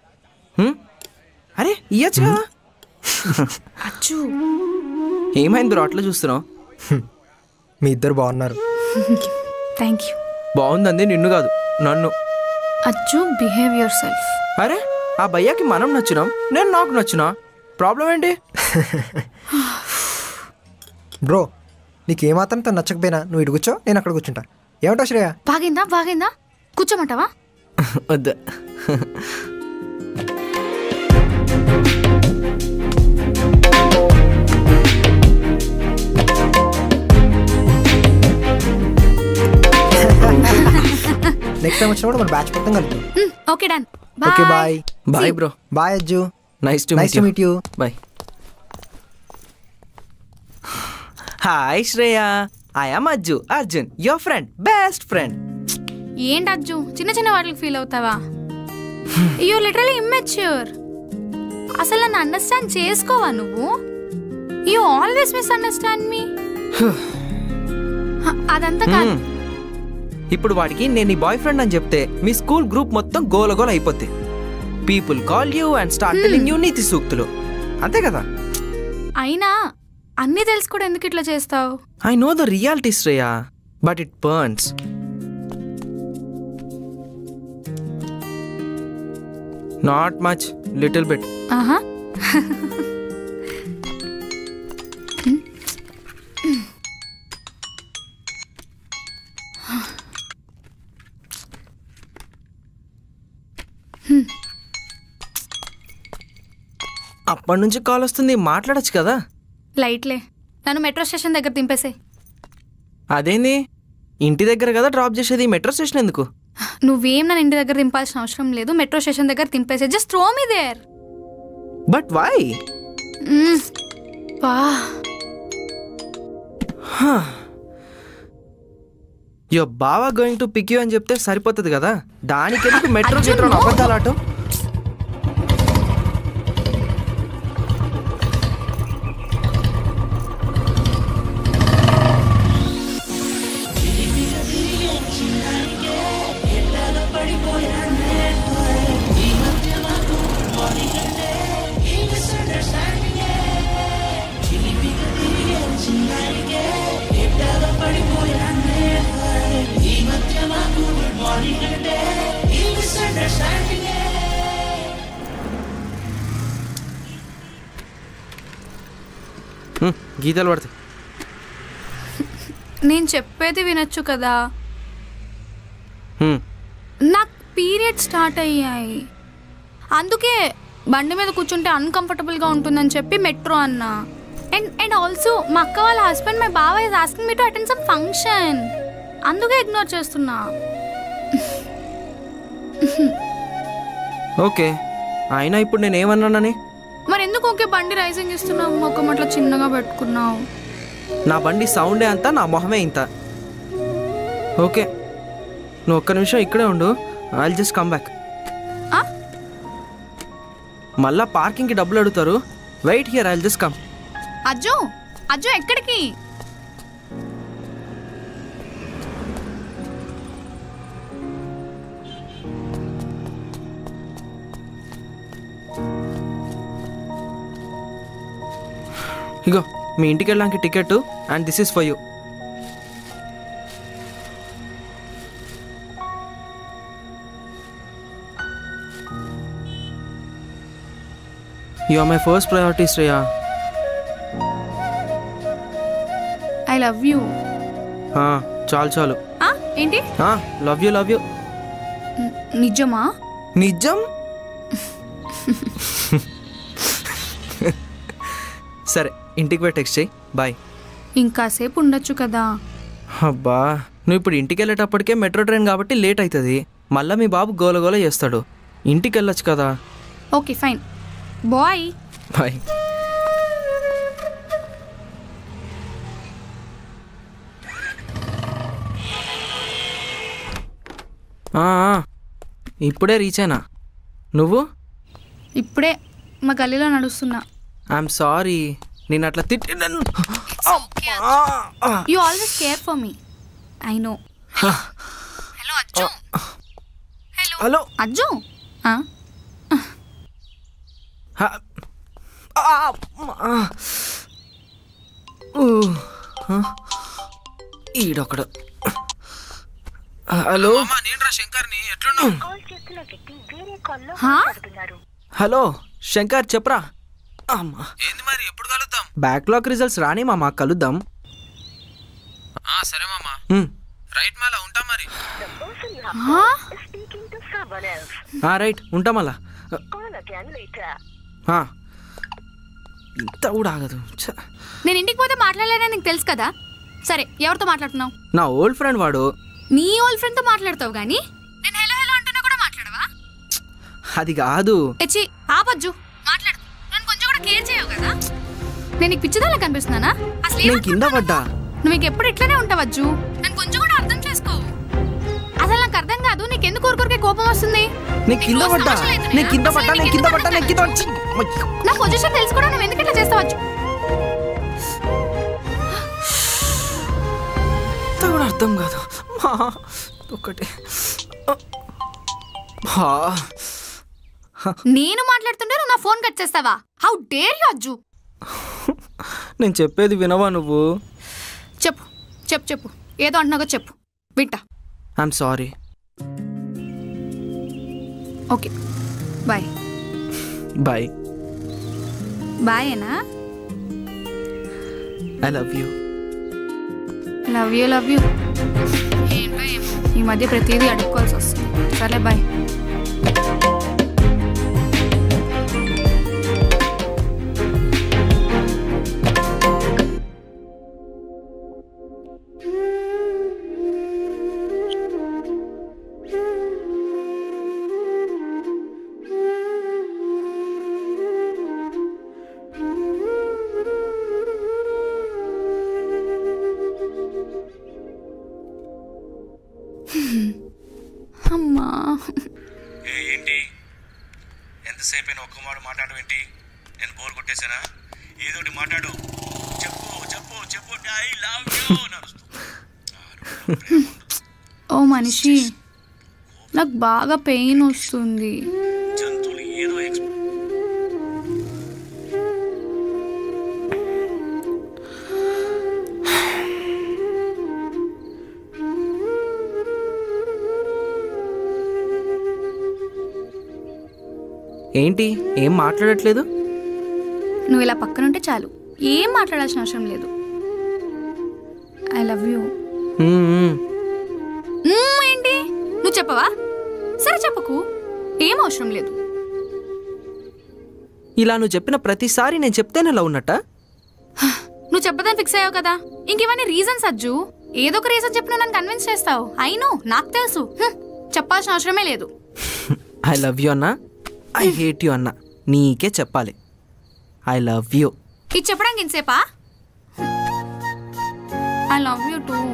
అరే ఇయ్యచ్చు కదా అచ్చు ఏమైంది bro అట్లా చూస్తున్నావు మీ ఇద్దరు బాగున్నారు థ్యాంక్ యూ బాగుందండి నిన్ను కాదు నన్ను అచ్చు బిహేవ్ యువర్ సెల్ఫ్ అరే ఆ భయ్యాకి మనం నచ్చినాం నేను నాకు నచ్చినా ప్రాబ్లం ఏంటి బ్రో నీకు ఏమాత్రం తను నచ్చకపోయినా నువ్వు ఇటు కూర్చో నేను అక్కడ కూర్చుంటా ఏమంటావు శ్రేయ బాగిందా బాగిందా కూర్చోమంటావా వద్దు నెక్స్ట్ టైం వచ్చినప్పుడు మన బ్యాచ్ మొత్తం కలుద్దాం okay done okay bye bye bro bye Ajju nice to nice to meet you bye hi Shreya I am Ajju Arjun your friend best friend ఏంటి అజ్జు చిన్న చిన్న వాటికి ఫీల్ అవుతావా యూ లిటరలీ ఇమ్మెచ్యూర్ అసలు నన్ను అండర్స్టాండ్ చేసుకోవా నువ్వు you always misunderstand me అదంతా కాదు ఇప్పుడు వాడికి నేను నీ బాయ్ ఫ్రెండ్ అని చెప్తే మీ స్కూల్ గ్రూప్ మొత్తం గోల గోల అయిపోద్ది people call you and start telling you నీతి సూక్తులు అంతే కదా అయినా అన్నీ తెలుసు కూడా ఎందుకు ఇట్లా చేస్తావు I know the reality Shreya but it burns not much little bit ఆహా అప్పటి నుంచి కాల్ వస్తుంది మాట్లాడొచ్చు కదా లైట్లే నన్ను మెట్రో స్టేషన్ దగ్గర దింపేసే అదేంది ఇంటి దగ్గర కదా డ్రాప్ చేసేది మెట్రో స్టేషన్ ఎందుకు నువ్వేం నన్ను ఇంటి దగ్గర దింపాల్సిన అవసరం లేదు మెట్రో స్టేషన్ దగ్గర దింపేసే just throw me there but why బా యో బావా గోయింగ్ టు పిక్ యూ అని చెప్తే సరిపోతుంది కదా దానికి ఎందుకు మెట్రో అర్జున్, గిట్రో no. అబద్ధాలు ఆటం హ్మ్, గీతలు పడతాయి నేను చెప్పేది వినొచ్చు కదా హ్మ్, నాకు పీరియడ్ స్టార్ట్ అయ్యాయి అందుకే బండి మీద కూర్చుంటే అన్కంఫర్టబుల్గా ఉంటుందని చెప్పి మెట్రో అన్నా అండ్ అండ్ ఆల్సో మా అక్క వాళ్ళ husband my bava is asking me to attend some function అందుకే ఇగ్నోర్ చేస్తున్నా ఓకే అయినా ఇప్పుడు నేను ఏమన్నానని మరి ఎందుకు ఓకే బండి రైజింగ్ ఇస్తున్నావు ముఖం అట్లా చిన్నగా పెట్టుకున్నావు నా బండి సౌండే అంతా నా మొహమే ఇంత ఓకే నువ్వు ఒక్క నిమిషం ఇక్కడే ఉండు ఐ జస్ట్ కమ్ బ్యాక్ ఆ? మళ్ళా పార్కింగ్కి డబ్బులు అడుగుతారు wait here I just come Ajju Ajju ఎక్కడికి ఇగో మీ ఇంటికి వెళ్ళడానికి ticket and this is for you you are my first priority Shreya I love you ఆ, చాలు చాలు ఏంటి లవ్ యూ లవ్ యూ న్- నిజమా నిజం సరే ఇంటికి పోయి టెక్స్ట్ చేయి బాయ్ ఇంకాసేపు ఉండొచ్చు కదా అబ్బా నువ్వు ఇప్పుడు ఇంటికి వెళ్ళేటప్పటికే మెట్రో ట్రైన్ కాబట్టి లేట్ అవుతుంది మళ్ళీ మీ బాబు గోల గోల చేస్తాడు ఇంటికి వెళ్ళొచ్చు కదా ఓకే ఫైన్ బాయ్ బాయ్ ఆ, ఆ, ఇప్పుడే రీచ్ అయినా నువ్వు ఇప్పుడే మా గల్లీలో నడుస్తున్నా ఐఎమ్ సారీ నేను అట్లా తిట్టి you always care for me I know hello Ajju hello Ajju ఆ? ఈడొకడు హలో హా? హలో శంకర్ చెప్పరా అమ్మా ఏంది మరి ఎప్పుడు కలుద్దాం బ్యాక్లాగ్ రిజల్ట్స్ రాని మామ కలుద్దాం సరే మామా రైట్ మాలా ఉంటాం మరి హా? రైట్ ఉంటాం అలా ఇంత కూడా ఆగదు ఛ. నేను ఇంటికి పోతే మాట్లాడలేదని నీకు తెలుసు కదా సరే ఎవరితో మాట్లాడుతున్నావు నా ఓల్డ్ ఫ్రెండ్ వాడు నీ ఓల్డ్ ఫ్రెండ్ తో మాట్లాడతావు గానీ నేను హలో హలో అంటున్నా కూడా మాట్లాడవా అది కాదు ఎచ్చి ఆపజ్జు మాట్లాడు నన్ను కొంచెం కూడా కేర్ చేయవు కదా నేను నీకు పిచ్చిదాలా కనిపిస్తున్నానా అసలు నేను ఏమనుకుంటున్నావు కింద పడ్డా నువ్వు నీకు ఎప్పుడు ఇట్లానే ఉంటావజ్జు నన్ను కొంచెం కూడా అర్థం చేసుకో అసలు నాకు అర్థం కాదు నీకు ఎందుకు ఊరికొరికే కోపం వస్తుంది నేను కింద రోజు పడ్డా సమస్యలు అవుతున్నాయా? నేను కింద అసలు పడ్డా నీకు నేను కింద ఎందుకు పడ్డా నేను కింద అర్థం వచ్చి నా పొజిషన్ తెలుసు కూడా నువ్వు ఎందుకు ఇట్లా చేస్తావచ్చు ఇంత కూడా అర్థం కాదు మా ఒకటి హా. నేను మాట్లాడుతుంటే నువ్వు నా ఫోన్ కట్ చేస్తావా హౌ డేర్ యు అజ్జు నేను చెప్పేది వినవా నువ్వు చెప్పు చెప్పు చెప్పు ఏదో అంటున్నాగో చెప్పు వింటా I'm sorry okay bye bye బాయేనా I love you love you love you ఏంటో ఏమో ఈ మధ్య ప్రతిదీ అడుక్కోవాల్సి వస్తుంది సర్లే బాయ్ అమ్మా ఏ ఏంటి ఎంతసేపు అయినా ఒక్క మాట మాట్లాడడం ఏంటి నేను బోర్ కొట్టేశానా ఏదోటి మాట్లాడు చెప్పు చెప్పు చెప్పు ఐ లవ్ యూ ఓ మనిషి నాకు బాగా పెయిన్ వస్తుంది జంతువులు ఏదో ఎక్స్ ఏంటి ఏం మాట్లాడట్లేదు నువ్వు ఇలా పక్కనుంటే చాలు ఏం మాట్లాడాల్సిన అవసరం లేదు ఐ లవ్ యూ మ్మ్, మ్మ్. ఏంటి నువ్వు చెప్పవా సరే చెప్పకు ఏం అవసరం లేదు ఇలా నువ్వు చెప్పిన ప్రతిసారి నేను చెప్తేనే ఇలా ఉన్నట్ట నువ్వు చెప్పదని ఫిక్స్ అయ్యావు కదా ఇంకేమన్నీ రీజన్స్ అజ్జు ఏదో ఒక రీజన్ చెప్పి నువ్వు నన్ను కన్విన్స్ చేస్తావు అయినో నాకు తెలుసు హ్మ్, చెప్పాల్సిన అవసరమే లేదు ఐ లవ్ యూ అన్నా ఐ హేట్ యూ అన్నా నీకే చెప్పాలి ఐ లవ్ యూ ఇది చెప్పడానికి ఇంతసేపా ఐ లవ్ యూ టూ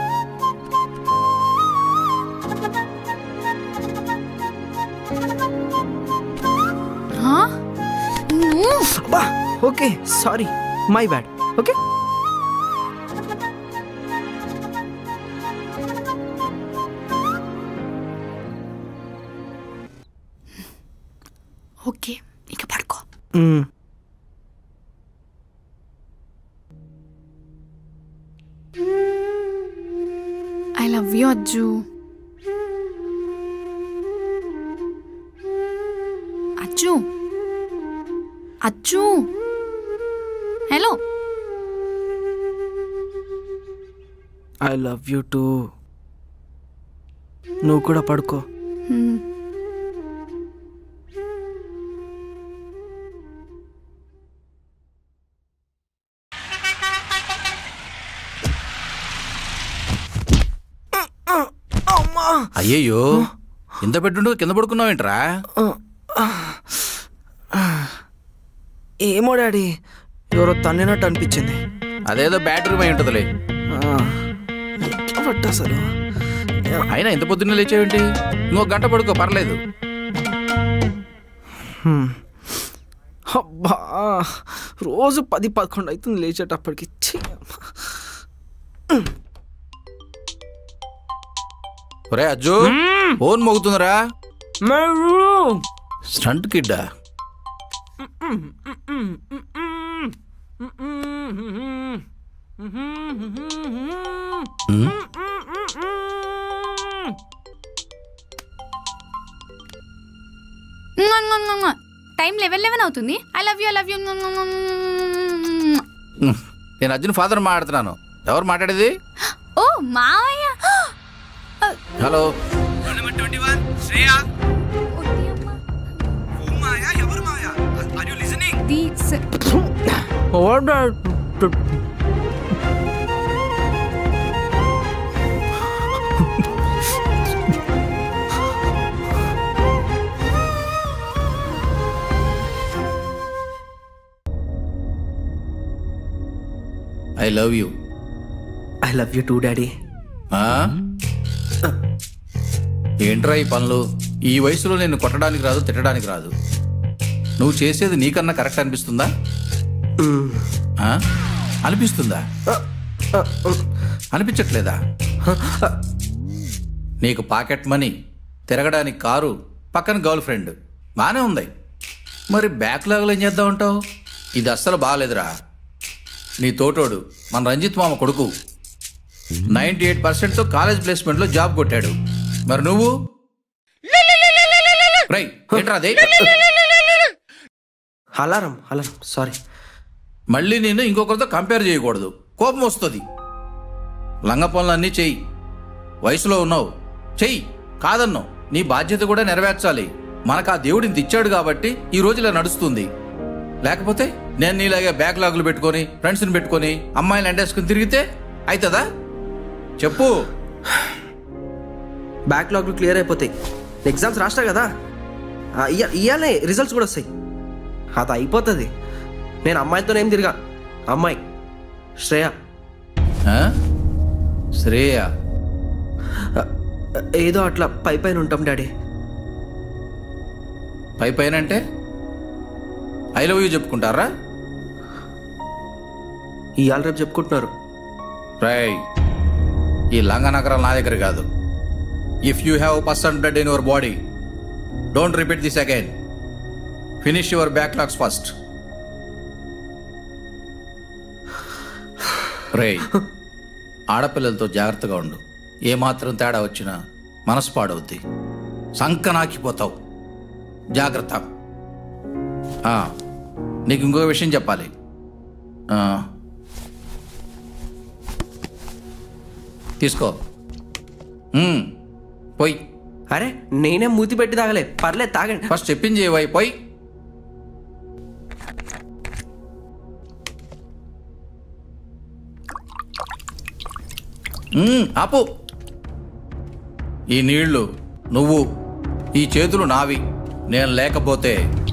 బా okay sorry my bad okay okay ఇక పడుకో మ్మ్. I love you Ajju Ajju Ajju hello I love you too నువ్వు కూడా పడుకో అయ్యయ్యో ఇంత పెట్టుండు కింద పడుకున్నావేంట్రా ఏమో డాడీ ఎవరో తన్నినట్టు అనిపించింది అదేదో బ్యాటరీ పోయి ఉంటుందిలే పట్ట అసలు అయినా ఇంత పొద్దున్నే లేచావేంటి ఇంకో గంట పడుకో పర్లేదు హ్మ్. అబ్బా రోజు పది పదకొండు అవుతుంది లేచేటప్పటికి ఛీ, అమ్మా. ఒరే అజ్జు ఫోన్ మోగుతుందిరా స్టంట్ కిడ్డా ఉమ్, టైం లెవెన్ లెవెన్ అవుతుంది I love you I love you ఉమ్. నేను అర్జున్ ఫాదర్ మాట్లాడుతున్నాను ఎవరు మాట్లాడేది ఓ మావయ్య హలో దీక్స్ I love you I love you too daddy ఏంట్రా ఈ పనులు ఈ వయసులో నేను కొట్టడానికి రాదు తిట్టడానికి రాదు నువ్వు చేసేది నీకన్నా కరెక్ట్ అనిపిస్తుందా ఆ? అనిపిస్తుందా అనిపించట్లేదా నీకు పాకెట్ మనీ తిరగడానికి కారు పక్కన గర్ల్ ఫ్రెండ్ బాగానే ఉంది మరి బ్యాక్లాగ్లో ఏం చేద్దాం ఉంటావు ఇది అస్సలు బాగాలేదురా నీ తోటోడు మన రంజిత్ మామ కొడుకు నైంటీ ఎయిట్ పర్సెంట్తో కాలేజ్ ప్లేస్మెంట్లో జాబ్ కొట్టాడు మరి నువ్వు రై ఏంట్రా అదే అలారం అలారం సారీ మళ్ళీ నేను ఇంకొకరితో కంపేర్ చేయకూడదు కోపం వస్తుంది లంగ పనులన్నీ చెయ్యి వయసులో ఉన్నావు చెయ్యి కాదన్నావు నీ బాధ్యత కూడా నెరవేర్చాలి మనకు ఆ దేవుడిని తెచ్చాడు కాబట్టి ఈ రోజు ఇలా నడుస్తుంది లేకపోతే నేను నీలాగే బ్యాక్లాగులు పెట్టుకొని ఫ్రెండ్స్ని పెట్టుకొని అమ్మాయిలు అంటేసుకుని తిరిగితే అవుతుందా చెప్పు బ్యాక్లాగ్లు క్లియర్ అయిపోతాయి ఎగ్జామ్స్ రాస్తా కదా ఆ, ఇయ్య- ఇయ్యాలే రిజల్ట్స్ కూడా వస్తాయి అది అయిపోతుంది నేను అమ్మాయితో ఏం తిరిగా అమ్మాయి శ్రేయ ఆ? శ్రేయ ఏదో అట్లా పై పైన ఉంటాం డాడీ పై పైన అంటే ఐ లవ్ యూ చెప్పుకుంటారా ఇవాళ రేపు చెప్పుకుంటున్నారు రై ఈ లంగా నగరాలు నా దగ్గర కాదు if you have person blood in your body don't repeat this again finish your backlogs first రే ఆడపిల్లలతో జాగ్రత్తగా ఉండు ఏమాత్రం తేడా వచ్చినా మనసు పాడవుద్ది సంకనాకిపోతావు జాగ్రత్త ఆ, నీకు ఇంకో విషయం చెప్పాలి ఆ, తీసుకో మ్మ్. పోయి అరే నేనే మూతి పెట్టి తాగలే పర్లేదు తాగండి ఫస్ట్ చెప్పింది ఏవై పోయి మ్మ్, ఆపు ఈ నీళ్లు నువ్వు ఈ చేతులు నావి నేను లేకపోతే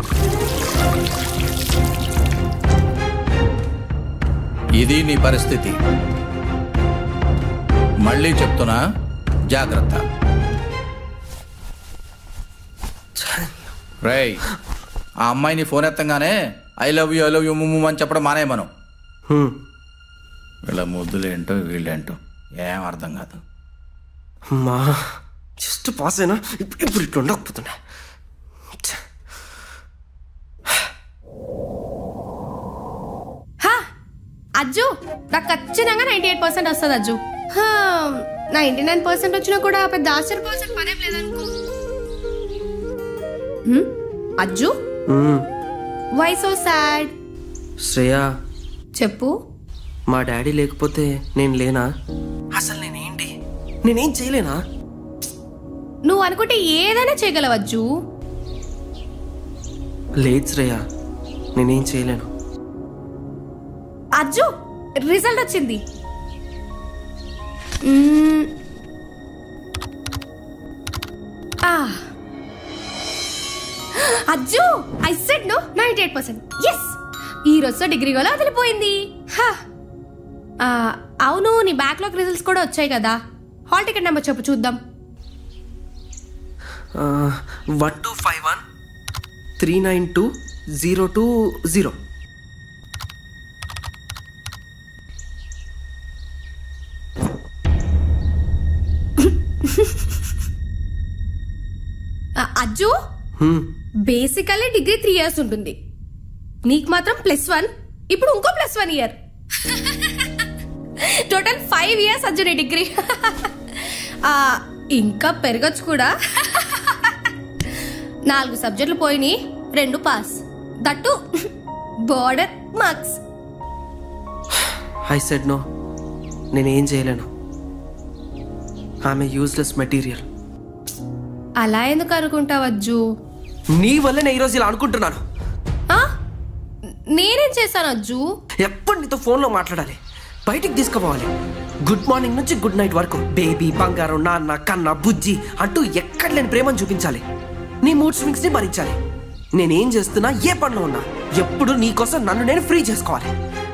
ఇది నీ పరిస్థితి మళ్ళీ చెప్తున్నా జాగ్రత్త రేయ్ ఆ అమ్మాయిని ఫోన్ ఎత్తంగానే I love you I love you ముమ్ము అని చెప్పడం మానే మనం హ్మ్. వీళ్ళ ముద్దులేంటో వీళ్ళేంటో ఏం అర్థం కాదు మా జస్ట్ పాస్ అయినా ఇప్పుడు ఇప్పుడు ఇట్లా ఉండకపోతున్నా హా అజ్జు నాకు ఖచ్చితంగా నైంటీ ఎయిట్ పర్సెంట్ వస్తుంది అజ్జు నైంటీ నైన్ పర్సెంట్ వచ్చినా కూడా పెద్ద ఆశ్చర్యపోవాల్సిన పనేం లేదనుకో హ్మ్? అజ్జు మ్మ్. వై సో సాడ్ శ్రేయ చెప్పు మా డాడీ లేకపోతే నేను లేనా అసలు నేనేంటి నేనేం చేయలేనా నువ్వు అనుకుంటే ఏదైనా చేయగలవజ్జు లేదు శ్రేయ నేనేం చేయలేను అజ్జు రిజల్ట్ వచ్చింది మ్మ్. ఆ. Ajju I said no ninety eight percent yes ఈ రోజు డిగ్రీ గోలా వదిలిపోయింది హా. ఆ, అవును నీ బ్యాక్లాగ్ రిజల్ట్స్ కూడా వచ్చాయి కదా హాల్ టికెట్ నెంబర్ చెప్పు చూద్దాం one two five one three nine two zero two zero ఆ, Ajju basically degree three years ఉంటుంది నీకు మాత్రం ప్లస్ వన్ ఇప్పుడు ఇంకో plus one year total five years Ajju నీ డిగ్రీ ఆ, ఇంకా పెరగచ్చు కూడా నాలుగు సబ్జెక్టులు పోయినాయి రెండు pass that border marks I said no నేనేం చేయలేను ఆమె యూజ్లెస్ మెటీరియల్ అలా ఎందుకు అనుకుంటావు అజ్జు నీ వల్ల నేను ఈరోజు ఇలా అనుకుంటున్నాను ఆ? నేనేం చేశాను అజ్జు ఎప్పుడు నీతో ఫోన్లో మాట్లాడాలి బయటికి తీసుకుపోవాలి గుడ్ మార్నింగ్ నుంచి గుడ్ నైట్ వరకు బేబీ బంగారం నాన్న కన్న బుజ్జి అంటూ ఎక్కడ లేని ప్రేమను చూపించాలి నీ మూడ్ స్వింగ్స్ ని భరించాలి నేనేం చేస్తున్నా ఏ పనిలో ఉన్నా ఎప్పుడు నీకోసం నన్ను నేను ఫ్రీ చేసుకోవాలి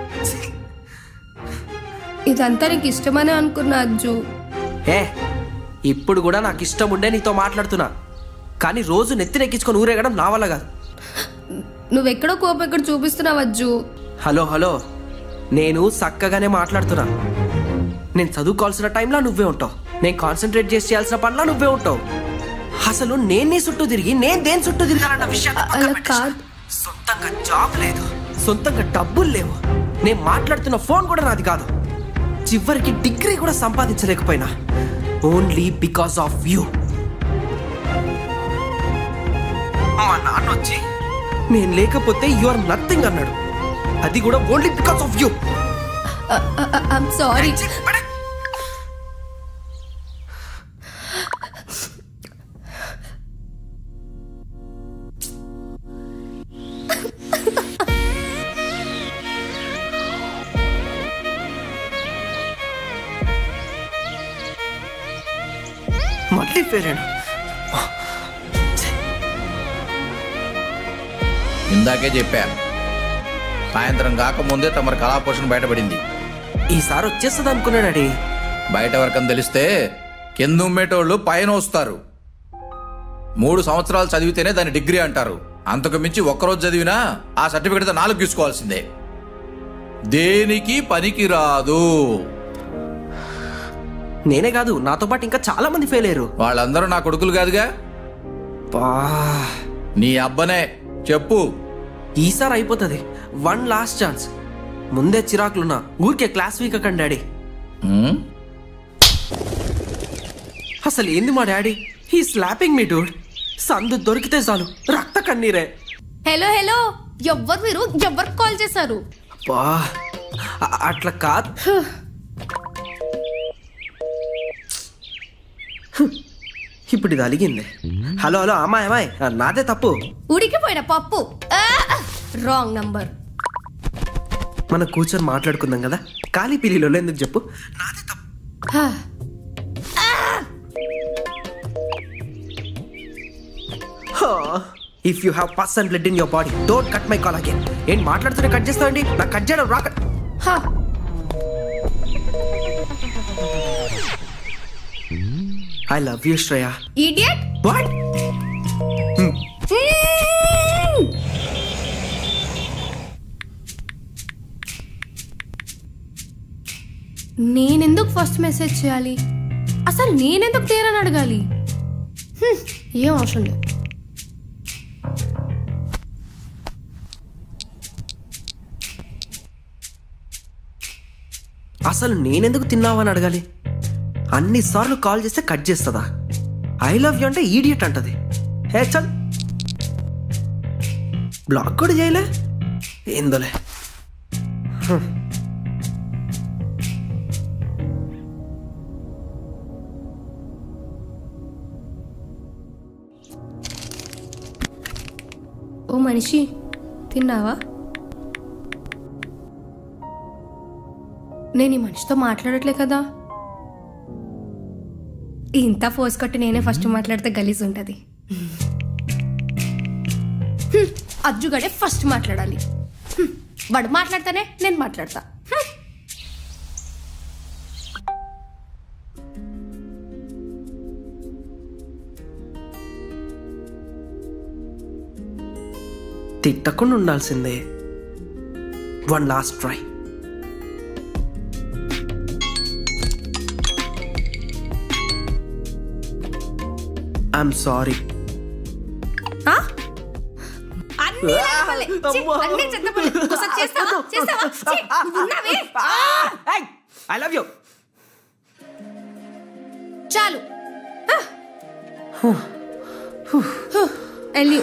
ఇదంతా నీకు ఇష్టమనే అనుకున్నా అజ్జు ఏ ఇప్పుడు కూడా నాకు ఇష్టం ఉండే నీతో మాట్లాడుతున్నా కానీ రోజు నెత్తినెక్కించుకొని ఊరేగడం నా వల్ల కాదు నువ్వెక్కడో కోపం ఎక్కడ చూపిస్తున్నావు అజ్జు హలో హలో నేను చక్కగానే మాట్లాడుతున్నా నేను చదువుకోవాల్సిన టైంలో నువ్వే ఉంటావు నేను కాన్సన్ట్రేట్ చేసి చేయాల్సిన పనిలో నువ్వే ఉంటావు అసలు నేను నీ చుట్టూ తిరిగి నేను దేని చుట్టూ తిరగాలన్న విషయాన్ని పక్కన పెట్టేసిన. సొంతంగా జాబ్ లేదు సొంతంగా డబ్బులు లేవు నేను మాట్లాడుతున్న ఫోన్ కూడా నాది కాదు చివరికి డిగ్రీ కూడా సంపాదించలేకపోయినా ఓన్లీ బికాస్ ఆఫ్ యూ మా నాన్న వచ్చి నేను లేకపోతే యు ఆర్ నథింగ్ అన్నాడు అది కూడా only because of you I'm sorry మళ్ళీ పేరాడు ఇందాకే చెప్పా సాయంత్రం కాకముందే తమరి కళాపోషణ బయటపడింది ఈసారి వచ్చేస్తుంది అనుకున్నాడు బయట వరకని తెలిస్తే కింద ఉమ్మేటోళ్ళు పైన వస్తారు మూడు సంవత్సరాలు చదివితేనే దాని డిగ్రీ అంటారు అంతకు మించి ఒక్కరోజు చదివినా ఆ సర్టిఫికెట్ నాలుగు తీసుకోవాల్సిందే దేనికి పనికి రాదు నేనే కాదు నాతో పాటు ఇంకా చాలా మంది ఫెయిల్ అయ్యారు వాళ్ళందరూ నా కొడుకులు కాదుగా నీ అబ్బనే చెప్పు ఈసారి అయిపోతుంది వన్ లాస్ట్ ఛాన్స్ ముందే చిరాకులున్నా ఊరికే క్లాస్ వీక్ అక్కడ డాడీ అసలు ఏంది మా daddy he slapping me dude సందు దొరికితే చాలు రక్త కన్నీరే హలో హలో ఎవ్వరు మీరు ఎవరికి కాల్ చేశారు బా అట్లా కాదు ఇప్పుడు ఇది అలిగింది హలో హలో అమ్మాయి అమ్మాయి నాదే తప్పు ఉడికిపోయిన పప్పు రాంగ్ నంబర్ మనం కూర్చొని మాట్లాడుకుందాం కదా ఖాళీ పిల్లిలో ఎందుకు చెప్పు if you have pus and blood in your body don't cut my call again ఏం మాట్లాడుతూనే కట్ చేస్తావండి నాకు కట్ చేయడం రాక I love you Shreya idiot what నేనెందుకు ఫస్ట్ మెసేజ్ చేయాలి అసలు నేనెందుకు తీరని అడగాలి హ్మ్, ఏం అవసరం లేదు అసలు నేనెందుకు తిన్నావని అడగాలి అన్నిసార్లు కాల్ చేస్తే కట్ చేస్తుందా ఐ లవ్ యూ అంటే ఈడియట్ అంటది హే చల్ బ్లాక్ కూడా చేయలే ఏందోలే హ్మ్. ఓ మనిషి తిన్నావా నేను ఈ మనిషితో మాట్లాడట్లే కదా ఇంత ఫోర్స్ కొట్టి నేనే ఫస్ట్ మాట్లాడితే గలీజ్ ఉంటుంది హ్మ్, అజ్జుగడే ఫస్ట్ మాట్లాడాలి హ్మ్, వాడు మాట్లాడితేనే నేను మాట్లాడతా హ్మ్. తిట్టకుండా ఉండాల్సిందే one last try I'm sorry అన్నీ లేకపోలే. ఛీ, అన్నీ చెత్తపలే. ఒకసారి చేస్తావా? చేస్తావా? ఛీ, నువ్వు ఉన్నావే? ఐ లవ్ యూ చాలు ఎల్లి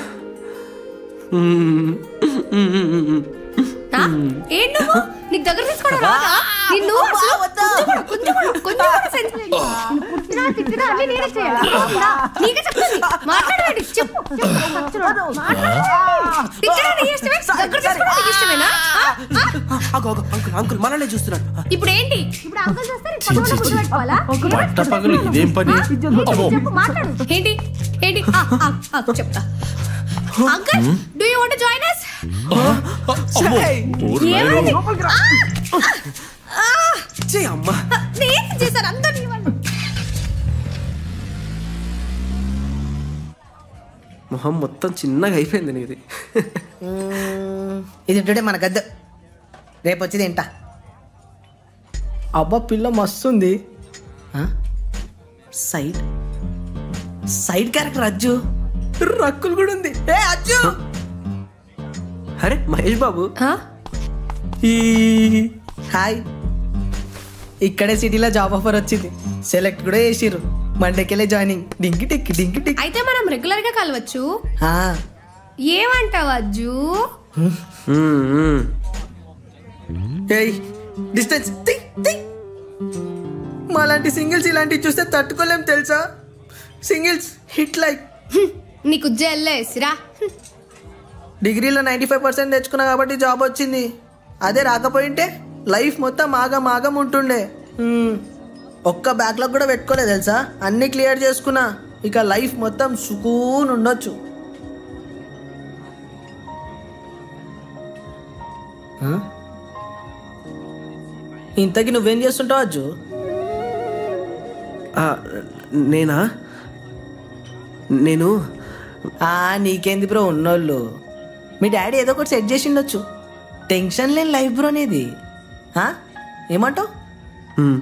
ఏం నువ్వు నీకు దగ్గర తీసుకోవడం రాదా నిన్ను అసలు కొంచెం కూడా- కొంచెం కూడా- కొంచెం కూడా sense లేదు. నిన్ను పుట్టినా, తిట్టినా అన్నీ నేనే చేయాలి. అవునా? నీకే చెప్తుంది. మాట్లాడవేంటి? చెప్పు. చెప్పు. మాట్లాడు. తిట్టడం నీకు ఇష్టమే? దగ్గర తీసుకోవడం నీకు ఇష్టమేనా? ఆ? ఆ? అగో అగో అంకుల్ అంకుల్ మనల్ని చూస్తున్నాడు ఇప్పుడు ఏంటి ఇప్పుడు అంకుల్ చూస్తే నీకు పక్కన ఉన్న గుర్తుపెట్టుకోవాలా? పట్టపగలు ఇదేం పని అమ్మో చెప్పు మాట్లాడు ఏంటి ఏంటి ఆ, ఆ, ఆ, చెప్తా uncle do you want join us ఏమైంది అమ్మా నేను చేశాను అందరూ నీ వల్ల మొహం మొత్తం చిన్నగా అయిపోయింది నీది ఇది టుడే మన గద్ద రేపు వచ్చి తింటా అబ్బా పిల్ల మస్తుంది సైడ్ సైడ్ క్యారెక్టర్ అజ్జు రక్కులు కూడా ఉంది ఏ అజ్జు అరే మహేష్ బాబు హాయ్ ఇక్కడే సిటీలో జాబ్ ఆఫర్ వచ్చింది సెలెక్ట్ కూడా చేసిర్రు మండేకెళ్ళే జాయినింగ్ డింకి టిక్కి డింకి టిక్ అయితే మనం రెగ్యులర్ గా కలవచ్చు ఏమంటావు అజ్జు ఏయ్ డిస్టెన్స్ మాలాంటి సింగిల్స్ ఇలాంటివి చూస్తే తట్టుకోలేం తెలుసా సింగిల్స్ హిట్ లైక్ నీకు జల్లేసిరా డిగ్రీలో నైంటీ ఫైవ్ పర్సెంట్ తెచ్చుకున్నా కాబట్టి జాబ్ వచ్చింది అదే రాకపోయింటే లైఫ్ మొత్తం ఆగం ఆగం ఉంటుండే హ్మ్. ఒక్క బ్యాక్లాగ్ కూడా పెట్టుకోలేదు తెలుసా అన్నీ క్లియర్ చేసుకున్నా ఇక లైఫ్ మొత్తం సుకూన్ ఉండొచ్చు ఆ? ఇంతకీ నువ్వేం చేస్తుంటావు అజ్జు ఆ, నేనా నేను ఆ నీకేంది బ్రో ఉన్నోళ్ళు మీ డాడీ ఏదో ఒకటి సెట్ చేసి ఉండొచ్చు టెన్షన్ లేని లైఫ్ బ్రో అనేది ఆ? ఏమంటావు మ్,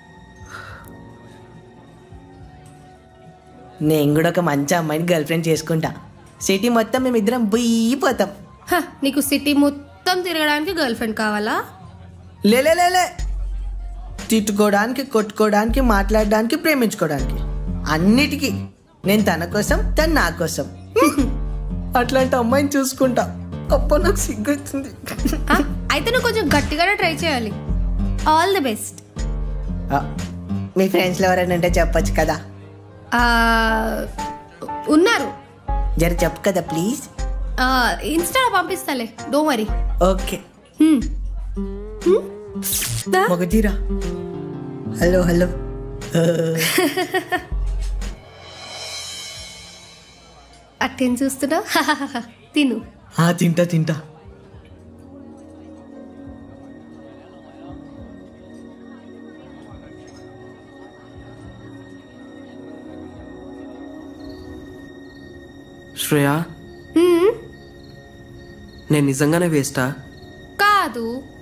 నేను కూడా ఒక మంచి అమ్మాయిని గర్ల్ ఫ్రెండ్ చేసుకుంటా సిటీ మొత్తం మేము ఇద్దరం పోతాం హ, నీకు సిటీ మొత్తం తిరగడానికి గర్ల్ ఫ్రెండ్ కావాలా లే లే, లే లే తిట్టుకోవడానికి కొట్టుకోవడానికి మాట్లాడడానికి ప్రేమించుకోవడానికి అన్నిటికీ నేను తన కోసం తను నా కోసం అట్లాంటి అమ్మాయిని చూసుకుంటా అప్ప నాకు సిగ్గుతుంది ఆ, అయితే నువ్వు కొంచెం గట్టిగానే ట్రై చేయాలి ఆల్ ది బెస్ట్ ఆ, మీ ఫ్రెండ్స్లో ఎవరైనా ఉంటే చెప్పొచ్చు కదా ఉన్నారు జర చెప్పు కదా ప్లీజ్ ఇన్స్టాలో పంపిస్తాలే డో వరీ ఓకే మొగజీరా హలో హలో అట్టేం చూస్తున్నావు తిను ఆ తింటా తింటా శ్రేయ మ్మ్, నేను నిజంగానే వేస్టా కాదు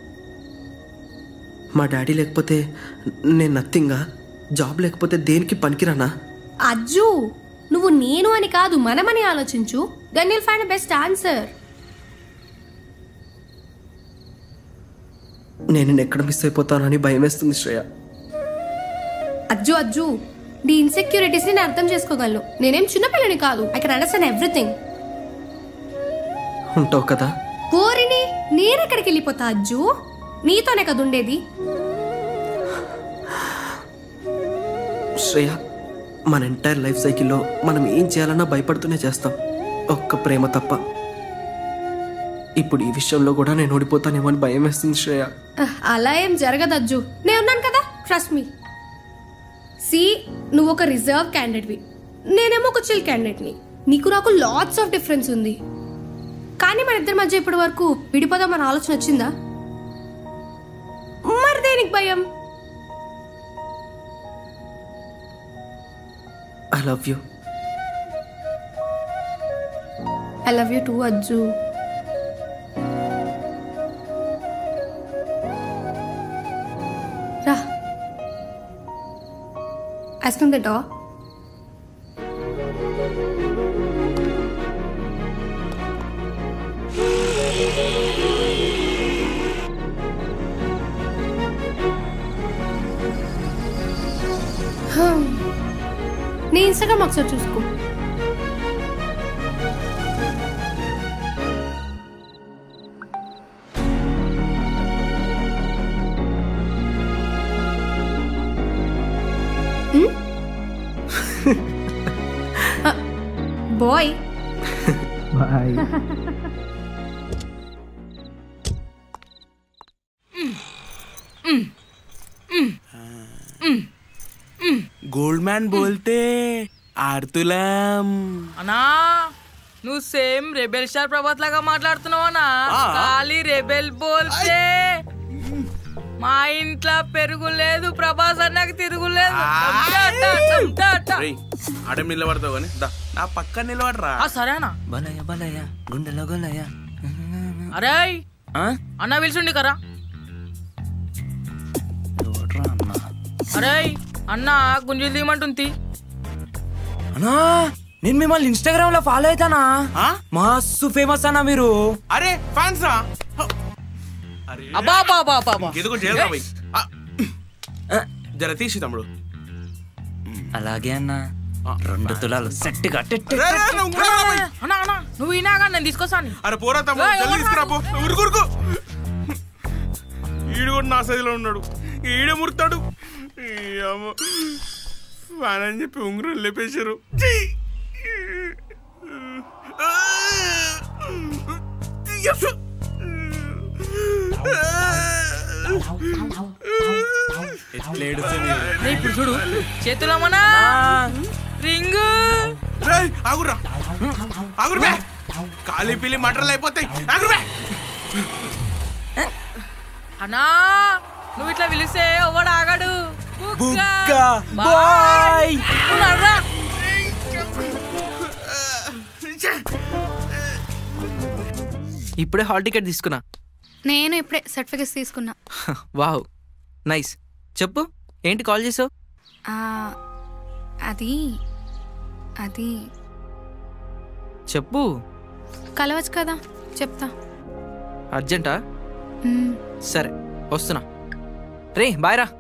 మా డాడీ లేకపోతే నేను నథింగా జాబ్ లేకపోతే దేనికి పనికిరానా అజ్జు నువ్వు నేను అని కాదు మనమని ఆలోచించు then will find best answer నేను నిన్ను ఎక్కడ మిస్ అయిపోతానని భయం వేస్తుంది శ్రేయ అజ్జు అజ్జు నీ ఇన్సెక్యూరిటీస్ నేను అర్థం చేసుకోగలను నేనేం చిన్నపిల్లని కాదు ఐ కెన్ అండర్స్టాండ్ ఎవ్రీథింగ్ ఉంటావు కదా కోరిని నేనెక్కడికి వెళ్ళిపోతా అజ్జు నీతోనే కదా ఉండేది శ్రేయ మన ఎంటైర్ లైఫ్ సైకిల్లో మనం ఏం చేయాలన్నా భయపడుతూనే చేస్తాం ఒక్క ప్రేమ తప్ప ఇప్పుడు ఈ విషయంలో కూడా నేను ఓడిపోతానేమో అని భయం వేస్తుంది శ్రేయ అహ్, అలా ఏం జరగదు అజ్జు నేను ఉన్నాను కదా ట్రస్ట్ మీ సి నువ్వు ఒక రిజర్వ్ క్యాండిడేట్వి నేనేమో ఒక చిల్ క్యాండిడేట్ని నీకు నాకు లాట్స్ ఆఫ్ డిఫరెన్స్ ఉంది కానీ మన ఇద్దరి మధ్య ఇప్పటి వరకు విడిపోదామని ఆలోచన వచ్చిందా మరి దేనికి భయం I love you I love you too Ajju రా ఐస్ క్రీమ్ తింటావా హ్మ్. నీ ఇన్స్టాగ్రామ్ ఒకసారి చూసుకో బాయ్ బాయ్ గోల్డ్ మ్యాన్ బోల్తే ఆడుతులాం అన్నా నువ్వు సేమ్ రెబెల్ స్టార్ ప్రభాత్ లాగా మాట్లాడుతున్నావనా ఆ. ఖాళీ రెబెల్ బోల్తే మా ఇంట్లో పెరుగు లేదు ప్రభాస్ అన్నకి తిరుగులేదు టంటా, టంటా, టంటా. రేయ్, ఆడేం నిలబడతావు కానీ దా నా పక్కన నిలబడరా ఆ, సరేనా బలయ బలయ గుండెలో గలయ అరే అన్న పిలుచుండి కరా అరే అన్న గుంజీలు తీయమంటుంది అన్నా నేను మిమ్మల్ని ఇన్స్టాగ్రామ్ లో ఫాలో అవుతానా మస్తు ఫేమస్ అన్నా మీరు అరే ఫ్యాన్స్ రా అబ్బా అబ్బా అబ్బా అబ్బా, అబ్బా ఎందుకు జైలు పోయి జర తీసి తమ్ముడు అలాగే అన్నా రెండు తులాలు సెట్ అన్నా అన్నా నువ్వు ఈనాగా నేను తీసుకొస్తాను అరే పోరా తమ్ముడు ఏయ్, జల్దీ ఎవరు తీసుకురా పో ఉరుకు ఉరుకు ఈడు కూడా నా సైజులో ఉన్నాడు ఈడే మురుతాడు ఈ అమ్మ. ఫ్యాన్ అని చెప్పి ఉంగరం లేపేశారు ఛీ! యస్సు! రేయ్, ఇప్పుడు చూడు చేతిలో మన రింగ్ రేయ్, ఆగుర్రా ఆగురు బే కాలి పిల్లి మటర్లు అయిపోతాయి ఆగురు బే అన్నా నువ్వు ఇట్లా పిలిస్తే ఎవడు ఆగాడు బుగ్గ బాయ్ బాయ్ నువ్వు నడరా. ఇప్పుడే హాల్ టికెట్ తీసుకున్నా నేను ఇప్పుడే సర్టిఫికెట్స్ తీసుకున్నా వావ్ నైస్ చెప్పు ఏంటి కాల్ చేసావు ఆ, అది అది చెప్పు కలవచ్చు కదా చెప్తా అర్జెంటా మ్మ్. సరే వస్తున్నా రే బాయ్ రా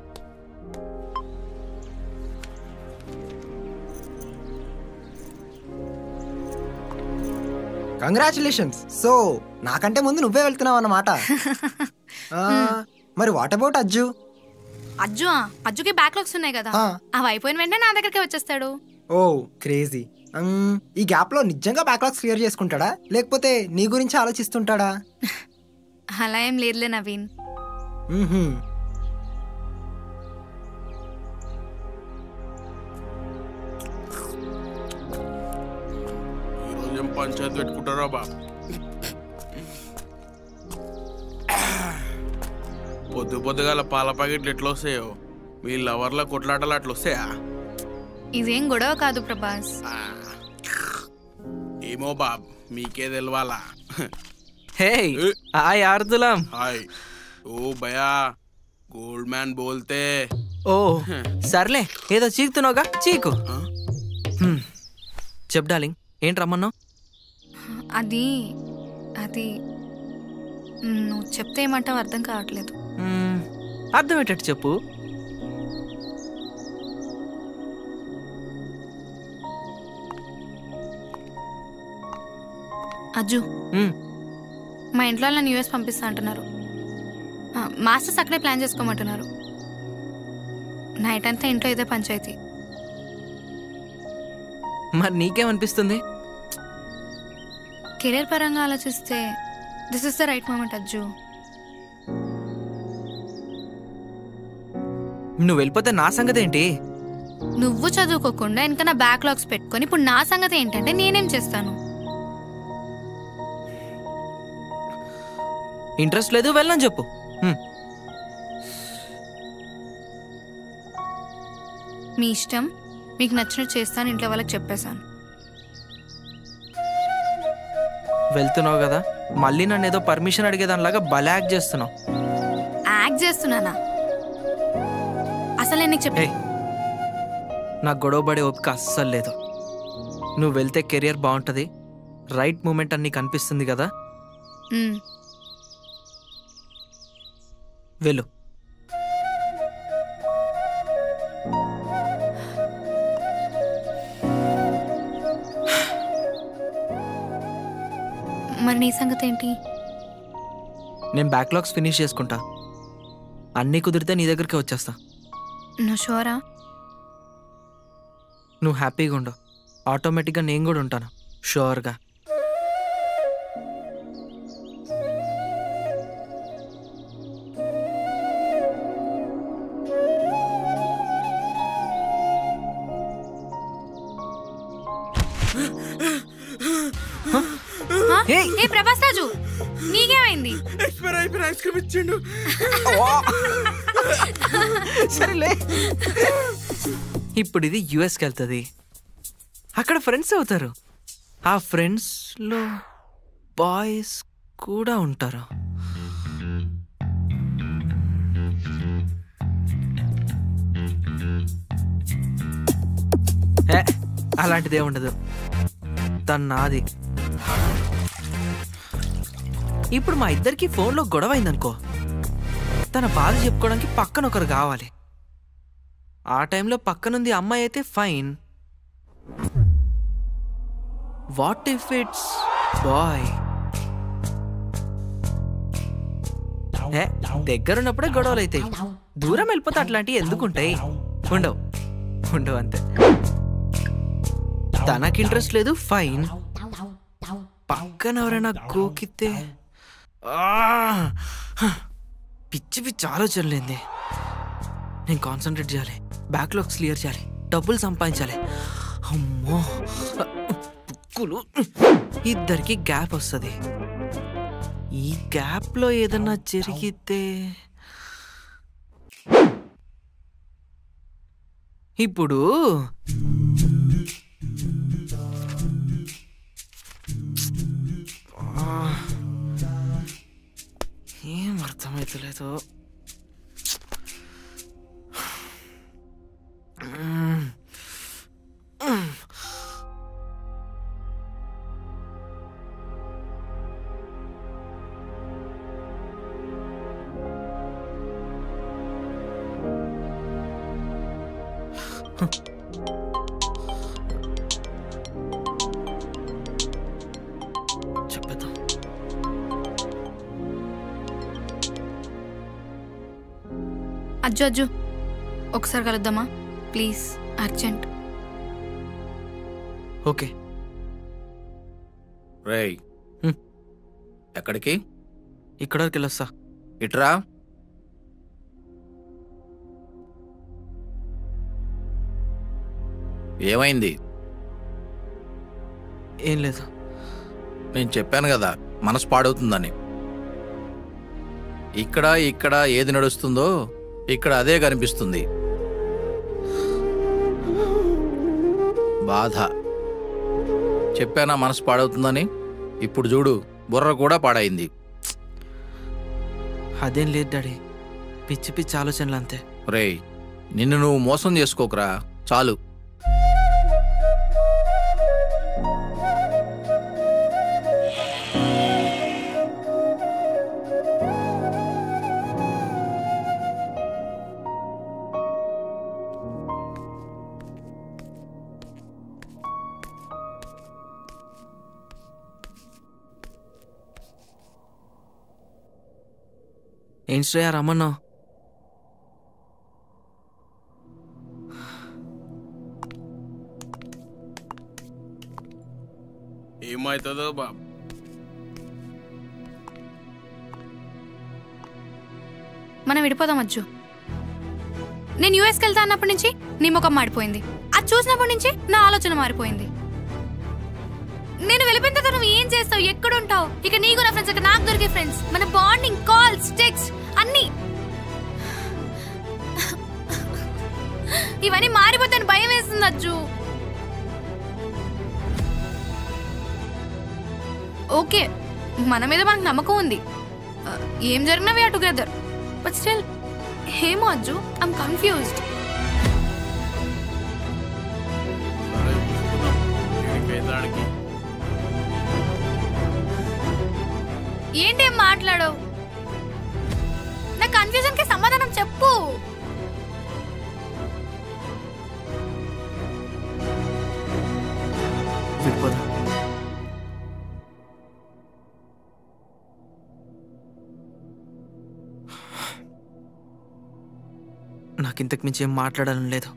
కంగ్రాచులేషన్స్ సో నాకంటే ముందు నువ్వే వెళ్తున్నావు అన్నమాట ఆ, మరి వాట్ అబౌట్ అజ్జు అజ్జు ఆ, అజ్జుకి బ్యాక్లాగ్స్ ఉన్నాయి కదా ఆ. అవి అయిపోయిన వెంటనే నా దగ్గరికి వచ్చేస్తాడు ఓ క్రేజీ ఈ గ్యాప్ లో నిజంగా బ్యాక్లాగ్స్ క్లియర్ చేసుకుంటాడా లేకపోతే నీ గురించి ఆలోచిస్తుంటాడా అలా ఏం లేదులే నవీన్ మ్మ్హ్మ్. ఈరోజు ఏం పంచాయతీ పెట్టుకుంటారా బా పొద్దు పొద్దుగాల పాల ప్యాకెట్లు ఎట్లా వస్తాయో మీ లవర్ల కొట్లాటలు అట్లా వస్తాయా ఇదేం గొడవ కాదు ప్రభాస్ ఏమో బాబ్ మీకే తెలవాలా హే హాయ్ ఆర్దులాం హాయ్ ఓ భయా గోల్డ్ మ్యాన్ బోల్తే ఓ సర్లే ఏదో చీకుతున్నావుగా చీకు హ్మ్. చెప్పు డార్లింగ్ ఏంటి రమ్మన్నావు అది అది నువ్వు చెప్తే ఏమంటావు అర్థం కావట్లేదు మ్మ్, అర్థమయ్యేటట్టు చెప్పు అజ్జు మ్మ్. మా ఇంట్లో నన్ను యూఎస్ పంపిస్తా అంటున్నారు ఆ, మాస్టర్స్ అక్కడే ప్లాన్ చేసుకోమంటున్నారు నైట్ అంతా ఇంట్లో ఇదే పంచాయతీ మరి నీకేమనిపిస్తుంది కెరీర్ పరంగా ఆలోచిస్తే this is the right moment Ajju నువ్వు వెళ్ళిపోతే నా సంగతి ఏంటి నువ్వు చదువుకోకుండా ఇంకా నా బ్యాక్లాగ్స్ పెట్టుకొని ఇప్పుడు నా సంగతి ఏంటంటే నేనేం చేస్తాను ఇంట్రెస్ట్ లేదు వెళ్ళని చెప్పు హ్మ్. మీ ఇష్టం మీకు నచ్చినట్టు చేస్తాను ఇంట్లో వాళ్ళకి చెప్పేశాను వెళ్తున్నావు కదా మళ్ళీ నన్ను ఏదో పర్మిషన్ అడిగేదానిలాగా భలే యాక్ట్ చేస్తున్నావు యాక్ట్ చేస్తున్నానా అసలు నేను నీకు చెప్పే నాకు గొడవ పడే ఓపిక అస్సలు లేదు నువ్వు వెళ్తే కెరియర్ బాగుంటుంది రైట్ మూమెంట్ అని నీకు అనిపిస్తుంది కదా మ్, వెళ్ళు మరి నీ సంగతి ఏంటి నేను బ్యాక్లాగ్స్ ఫినిష్ చేసుకుంటా అన్నీ కుదిరితే నీ దగ్గరికి వచ్చేస్తా నువ్వు షోరా నువ్వు హ్యాపీగా ఉండు ఆటోమేటిక్గా నేను కూడా ఉంటాను షూర్గా ఆ? ఏ ప్రభాస్ రాజు నీకేమైంది ఎక్స్పైర్ అయిపోయిన ఐస్ క్రీమ్ ఇచ్చిండు సరేలే ఇప్పుడు ఇది యుఎస్కి వెళ్తుంది అక్కడ ఫ్రెండ్స్ అవుతారు ఆ ఫ్రెండ్స్లో బాయ్స్ కూడా ఉంటారు ఏ, అలాంటిదే ఉండదు తను నాది ఇప్పుడు మా ఇద్దరికి ఫోన్లో గొడవ అయిందనుకో తన బాధ చెప్పుకోవడానికి పక్కన ఒకరు కావాలి ఆ టైంలో పక్కనుంది అమ్మాయి అయితే fine what if it's boy ఏ దగ్గరున్నప్పుడే గొడవలు అవుతాయి దూరం వెళ్ళిపోతే అట్లాంటివి ఎందుకుంటాయి ఉండవు ఉండవు అంతే తనకి ఇంట్రెస్ట్ లేదు ఫైన్ పక్కన ఎవరైనా గోకితే ఆ! పిచ్చి పిచ్చి ఆలోచనలేంది నేను కాన్సన్ట్రేట్ చేయాలి బ్యాక్లాగ్స్ క్లియర్ చేయాలి డబ్బులు సంపాదించాలి అమ్మో బుక్కులు ఇద్దరికి గ్యాప్ వస్తుంది ఈ గ్యాప్లో ఏదన్నా జరిగితే ఇప్పుడు ఆ, ఏం అర్థమవుతలేదు మ్మ్. మ్మ్. చెప్పేద్దాం అజ్జు అజ్జు ఒకసారి కలుద్దామా ప్లీజ్ అర్జెంట్ ఓకే రేయ్ ఎక్కడికి ఇక్కడ వరకు వెళ్ళొస్తా ఇట్రా ఏమైంది ఏం లేదు నేను చెప్పాను కదా మనసు పాడవుతుందని ఇక్కడ ఇక్కడ ఏది నడుస్తుందో ఇక్కడ అదే కనిపిస్తుంది బాధ చెప్పానా మనసు పాడవుతుందని ఇప్పుడు చూడు బుర్ర కూడా పాడైంది అదేం లేదు డాడీ పిచ్చి పిచ్చి ఆలోచనలు అంతే రేయ్ నిన్ను నువ్వు మోసం చేసుకోకురా చాలు ఏం శ్రేయ రమ్మన్నావు ఏమవుతుందో బాబు మనం విడిపోదాం అజ్జు నేను యూఎస్కి వెళ్తా అన్నప్పటి నుంచి నీ ముఖం మాడిపోయింది అది చూసినప్పటి నుంచి నా ఆలోచన మారిపోయింది నేను వెళ్ళిపోయిన తర్వాత నువ్వు ఏం చేస్తావు ఎక్కడ ఉంటావు ఇక నీకు నా ఫ్రెండ్స్ ఇక నాకు దొరికే ఫ్రెండ్స్ మన బాండింగ్ కాల్స్ టెక్స్ట్ అన్నీ ఇవన్నీ మారిపోతాను భయం వేస్తుంది అజ్జు ఓకే మన మీద మనకు నమ్మకం ఉంది ఆ, ఏం జరిగినా వీఆర్ టుగెదర్ బట్ స్టిల్ ఏమో అజ్జు ఐమ్ కన్ఫ్యూజ్డ్ పేదవాడికి ఏంటేం మాట్లాడవు నా కన్ఫ్యూజన్ కి సమాధానం చెప్పు విడిపోదాం నాకు ఇంతకు మించి ఏం మాట్లాడాలని లేదు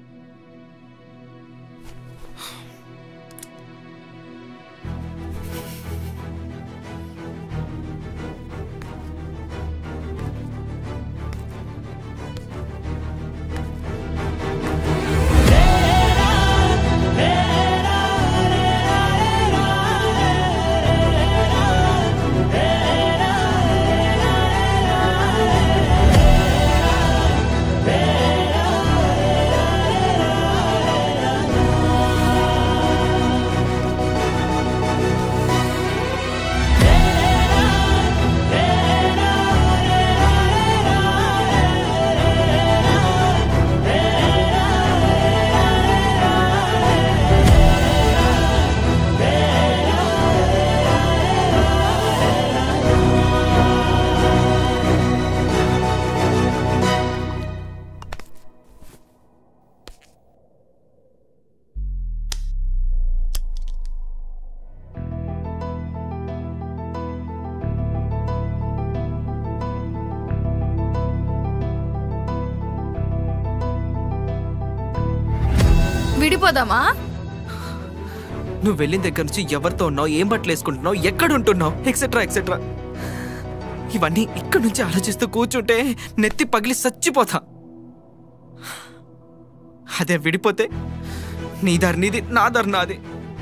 Hey విడిపోదామా నువ్వు వెళ్ళిన దగ్గర నుంచి ఎవరితో ఉన్నావు ఏం బట్టలు వేసుకుంటున్నావు ఎక్కడ ఉంటున్నావు ఎక్సెట్రా ఎక్సెట్రా ఇవన్నీ ఇక్కడి నుంచి ఆలోచిస్తూ కూర్చుంటే నెత్తి పగిలి చచ్చిపోతా అదే విడిపోతే నీ దారి నీది నా దారి నాది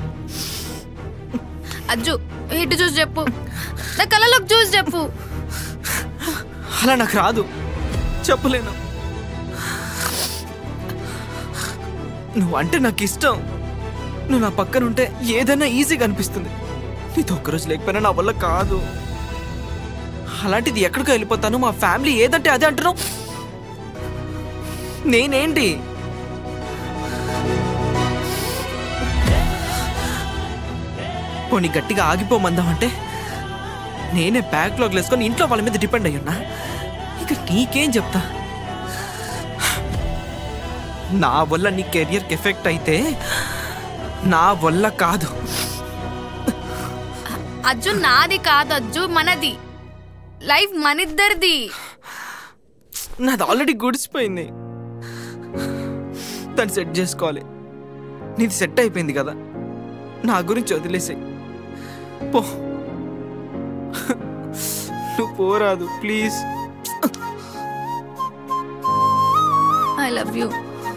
అజ్జు ఇటు చూసి చెప్పు నా కళ్ళలోకి చూసి చెప్పు అలా నాకు రాదు చెప్పలేను నువ్వు అంటే నాకు ఇష్టం నువ్వు నా పక్కన ఉంటే ఏదైనా ఈజీగా అనిపిస్తుంది నీతో ఒక్కరోజు లేకపోయినా నా వల్ల కాదు అలాంటిది ఎక్కడికో వెళ్ళిపోతాను మా ఫ్యామిలీ ఏదంటే అదే అంటున్నావు నేనేంటి పోనీ గట్టిగా ఆగిపోమందామంటే నేనే బ్యాక్లాగ్ వేసుకొని ఇంట్లో వాళ్ళ మీద డిపెండ్ అయ్యున్నా ఇక నీకేం చెప్తా నా వల్ల నీ కెరియర్కి ఎఫెక్ట్ అయితే నా వల్ల కాదు అజ్జు నాది కాదు అజ్జు మనది లైఫ్ మనిద్దరిది నాది ఆల్రెడీ గుడిసిపోయింది దాన్ని సెట్ చేసుకోవాలి నీది సెట్ అయిపోయింది కదా నా గురించి వదిలేసాయి పో నువ్వు పోరాదు ప్లీజ్ ఐ లవ్ యూ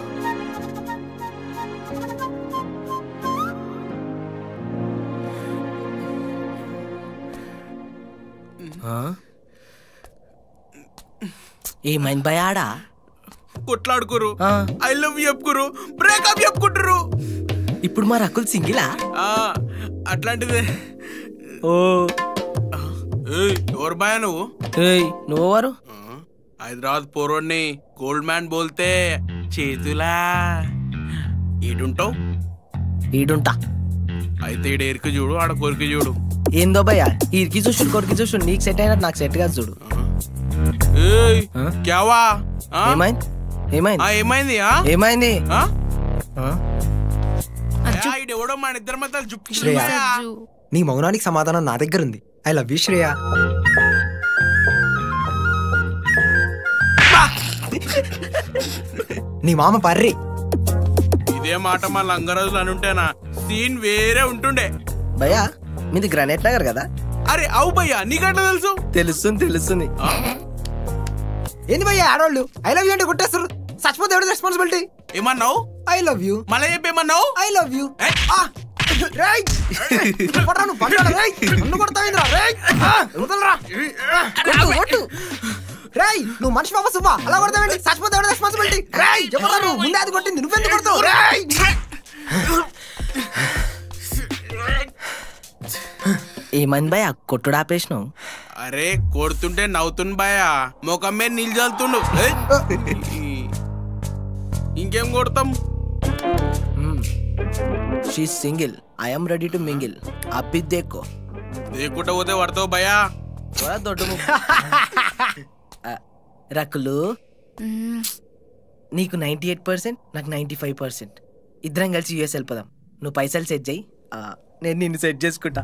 ఏమైంది భయ ఆడా కొట్లాడుకోరు ఐ లవ్ యూ చెప్పుకోరు బ్రేకప్ చెప్పుకుంటారు ఇప్పుడు మా రకుల్ సింగిలా ఆ, అట్లాంటిదే ఓ ఏయ్, ఎవరు బాయా నువ్వు ఏయ్ నువ్వెవరు హైదరాబాద్ పోరోడ్ని గోల్డ్ మ్యాన్ బోల్తే చేతులా ఈడుంటావు ఈడుంటా అయితే ఈడ ఎరికి చూడు ఆడ కొరికి చూడు ఏందో భయ్యా ఈడికి చూసు కొరికి చూసు నీకు సెట్ అయినట్టు నాకు సెట్ కాదు చూడు ఏయ్ క్యావా ఆ? ఏమైంది ఏమైంది ఆ, ఏమైంది ఆ? ఏమైంది ఆ? ఆ? ఏ, ఈడెవడో మన ఇద్దరి మధ్యలో జుప్పు శ్రేయ నీ మౌనానికి సమాధానం నా దగ్గర ఉంది ఐ లవ్ యూ శ్రేయ నీ మామ పర్రి ఇదే మాట మా లంగరాజులు అని ఉంటేనా సీన్ వేరే ఉంటుండే భయ్యా మీది గ్రానైట్ నగర్ కదా అరే అవు భయ్యా నీకట్లా తెలుసు తెలుస్తుంది తెలుస్తుంది ఏంది భయ్యా ఆడవాళ్ళు ఐ లవ్ యూ అంటే కొట్టేస్తారు చచ్చిపోతే ఎవరి రెస్పాన్సిబిలిటీ ఏమన్నావు ఐ లవ్ యూ మళ్ళీ చెప్పేమన్నావు ఐ లవ్ యూ రేయ్ కొట్టరా నువ్వు పంటాడా రేయ్ నన్ను కొడతావేంద్రా రేయ్ ఆ, వదలరా కొట్టు కొట్టు రేయ్ నువ్వు మనిషి బాబా సుబ్బా అలా కొడతావేంటి చచ్చిపోతే ఎవరి రెస్పాన్సిబిలిటీ రేయ్ ఎవరా నువ్వు ముందే అది కొట్టింది నువ్వెందుకు కొడతావు రేయ్ ఏమైంది భయ్యా కొట్టుడు ఆపేసినావు అరే కొడుతుంటే నవ్వుతుండు బాయా ముఖం మీద నీళ్ళు చల్లుతుండు ఏయ్. ఇంకేం కొడతాం she single I'm ready to mingle అబ్బి దేకో లేకుంటే పోతే పడతావు భయా దొడ్డు రకులు నీకు నైంటీ ఎయిట్ పర్సెంట్ నాకు నైంటీ ఫైవ్ పర్సెంట్ ఇద్దరం కలిసి యూఎస్ వెళ్ళిపోదాం నువ్వు పైసలు సెట్ చేయి ఆ, నేను నిన్ను సెట్ చేసుకుంటా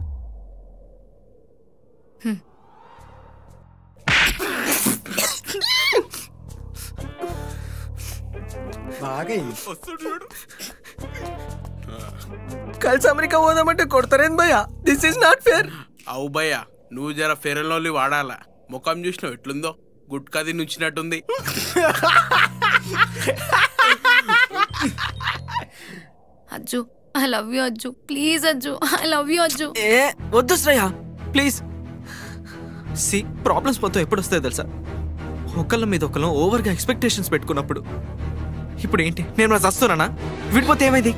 బాగా కలిసి అమెరికా పోదామంటే కొడతారేంది భయ్యా దిస్ ఇస్ నాట్ ఫేర్ అవు భయ్యా నువ్వు జర ఫెరన్ లవ్లీ వాడాలా ముఖం చూసినావు ఎట్లుందో గుట్కది నుంచినట్టుంది Ajju I love you Ajju please Ajju I love you Ajju ఏ వద్దు శ్రేయ ప్లీజ్ సి ప్రాబ్లమ్స్ మొత్తం ఎప్పుడు వస్తాయో తెలుసా ఒకళ్ళ మీద ఒకళ్ళం ఓవర్గా ఎక్స్పెక్టేషన్స్ పెట్టుకున్నప్పుడు ఇప్పుడు ఏంటి నేను నా చస్తున్నానా విడిపోతే ఏమైంది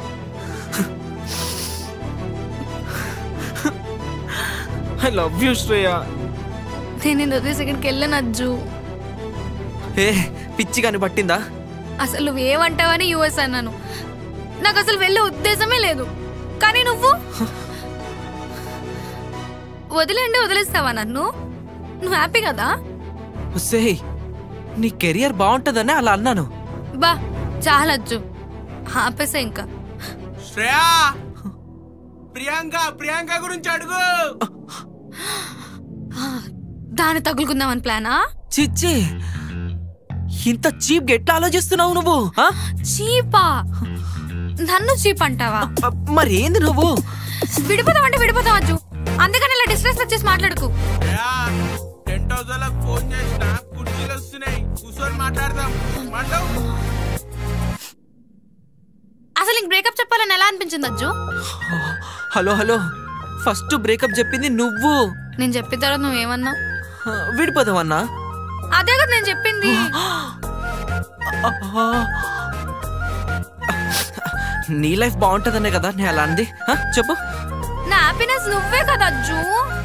ఐ లవ్ యూ శ్రేయ నేను నేను వదిలేసి ఇక్కడికి వెళ్ళను అజ్జు ఏ పిచ్చి కానీ పట్టిందా అసలు నువ్వేమంటావని యూఎస్ అన్నాను నాకు అసలు వెళ్ళే ఉద్దేశమే లేదు కానీ నువ్వు వదిలేండి వదిలేస్తావా నన్ను నువ్వు హ్యాపీ కదా సే నీ కెరియర్ బాగుంటుందనే అలా అన్నాను బా చాలజ్జు ఆపేసా ఇంకా శ్రేయా ప్రియాంక ప్రియాంక గురించి అడుగు దాన్ని తగులుకుందామని ప్లానా చిచ్చి ఇంత చీప్ ఎట్లా ఆలోచిస్తున్నావు నువ్వు ఆ? చీపా నన్ను చీప్ అంటావా మరి ఏంది నువ్వు విడిపోతాం అంటే విడిపోతాం అజ్జు అందుకని ఇలా డిస్ట్రెస్ వచ్చేసి మాట్లాడుకు టెంట్ హౌస్ వాళ్ళకి ఫోన్ చేసిన కుర్చీలు వస్తున్నాయి కూర్చొని మాట్లాడదాం మాట్లాడు అసలు నీకు బ్రేకప్ చెప్పాలని ఎలా అనిపించింది Ajju hello hello first breakup చెప్పింది నువ్వు నేను చెప్పిన తర్వాత నువ్వేమన్నావు విడిపోదామన్నా అదే కదా నేను చెప్పింది నీ లైఫ్ బాగుంటదనే కదా నేను అలా అంది హ, చెప్పు నా హ్యాపీనెస్ నువ్వే కదా అజ్జు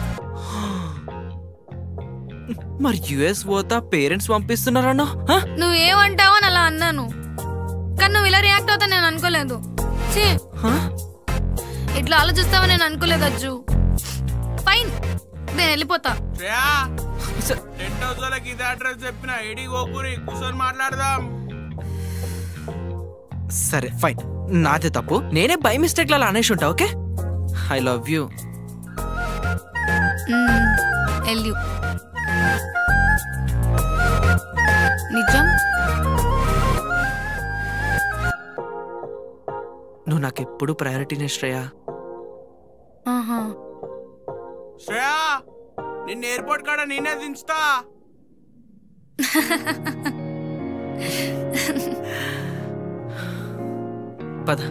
మరి యుఎస్ పోతా పేరెంట్స్ పంపిస్తున్నారన్నా హ? నువ్వేమంటావో అని అలా అన్నాను కానీ నువ్వు ఇలా రియాక్ట్ అవుతా నేను అనుకోలేదు ఛీ, ఇట్లా ఆలోచిస్తావని నేను అనుకోలేదు అజ్జు ఫైన్ నేను వెళ్ళిపోతా శ్రేయా టెంట్ హౌస్ వాళ్ళకి ఇది అడ్రస్ చెప్పిన ఎడి గోపురి కూర్చొని మాట్లాడదాం సరే ఫైన్ నాదే తప్పు నేనే బై మిస్టేక్ అలా అనేసి ఉంటా ఓకే ఐ లవ్ యూ ఎల్యూ నిజం నువ్వు నాకు ఎప్పుడు ప్రయారిటీనే శ్రేయా ఆహా శ్రేయా నిన్న ఎయిర్పోర్ట్ కాడ నేనే దించుతా పద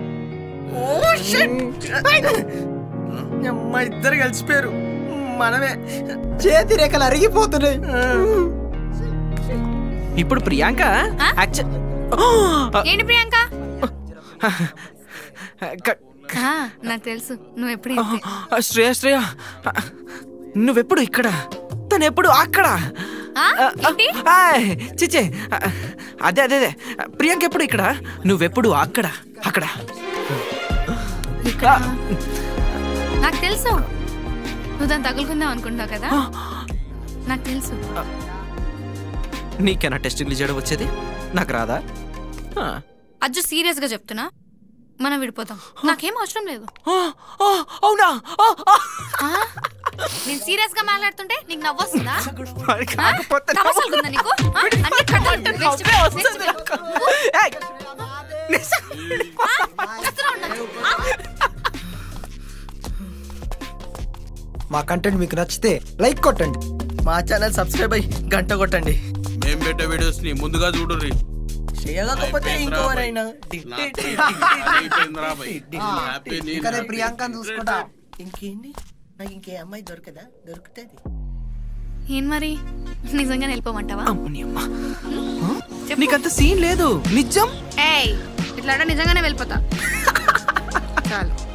అమ్మ ఇద్దరు కలిసిపోయారు మనమే చేతి రేఖలు అరిగిపోతున్నాయి ఇప్పుడు ప్రియాంక యాక్చు- ఏంటి ప్రియాంక క- ఆ, నాకు తెలుసు నువ్వు ఎప్పుడు ఇంతే. ఆ, శ్రేయ శ్రేయ నువ్వెప్పుడు ఇక్కడ తను ఎప్పుడు అక్కడ ఆ, ఏంటి ఆయ్, చిచ్చే అదే అదే అదే ప్రియాంక ఎప్పుడు ఇక్కడ నువ్వెప్పుడు అక్కడ అక్కడ నాకు తెలుసు నువ్వు దాన్ని తగులుకుందాం అనుకుంటావు కదా నాకు తెలుసు నీకేనా టెస్టింగ్లు చేయడం వచ్చేది నాకు రాదా ఆ. అజ్జు సీరియస్ గా చెప్తున్నా మనం విడిపోతాం నాకేం అవసరం లేదు అవునా ఆ? నేను సీరియస్ గా మాట్లాడుతుంటే నీకు నవ్వొస్తుందా ఆ? తమాషాలుగా నీకు ఆ? అన్ని కట్టాలి. Next, next. ఆ? వస్తున్నా ఉండు. ఆ? మా కంటెంట్ మీకు నచ్చితే లైక్ కొట్టండి మా ఛానల్ సబ్స్క్రైబ్ అయ్యి గంట కొట్టండి మేం పెట్టే వీడియోస్ ని ముందుగా చూడుర్రి చేయకపోతే ఇంకోవరైనా అయిపోయిందిరా భయ్. హ్యాపీ నీ ఇంకా నేను ప్రియాంకని చూసుకుంటా ఇంకేంటి నాకు ఇంకే అమ్మాయి దొరకదా దొరుకుతుంది ఏం మరి నిజంగా వెళ్ళిపోమంటావా నీకంత సీన్ లేదు నిజం ఏయ్ ఇట్లా అంటే నిజంగానే వెళ్ళిపోతా చాలు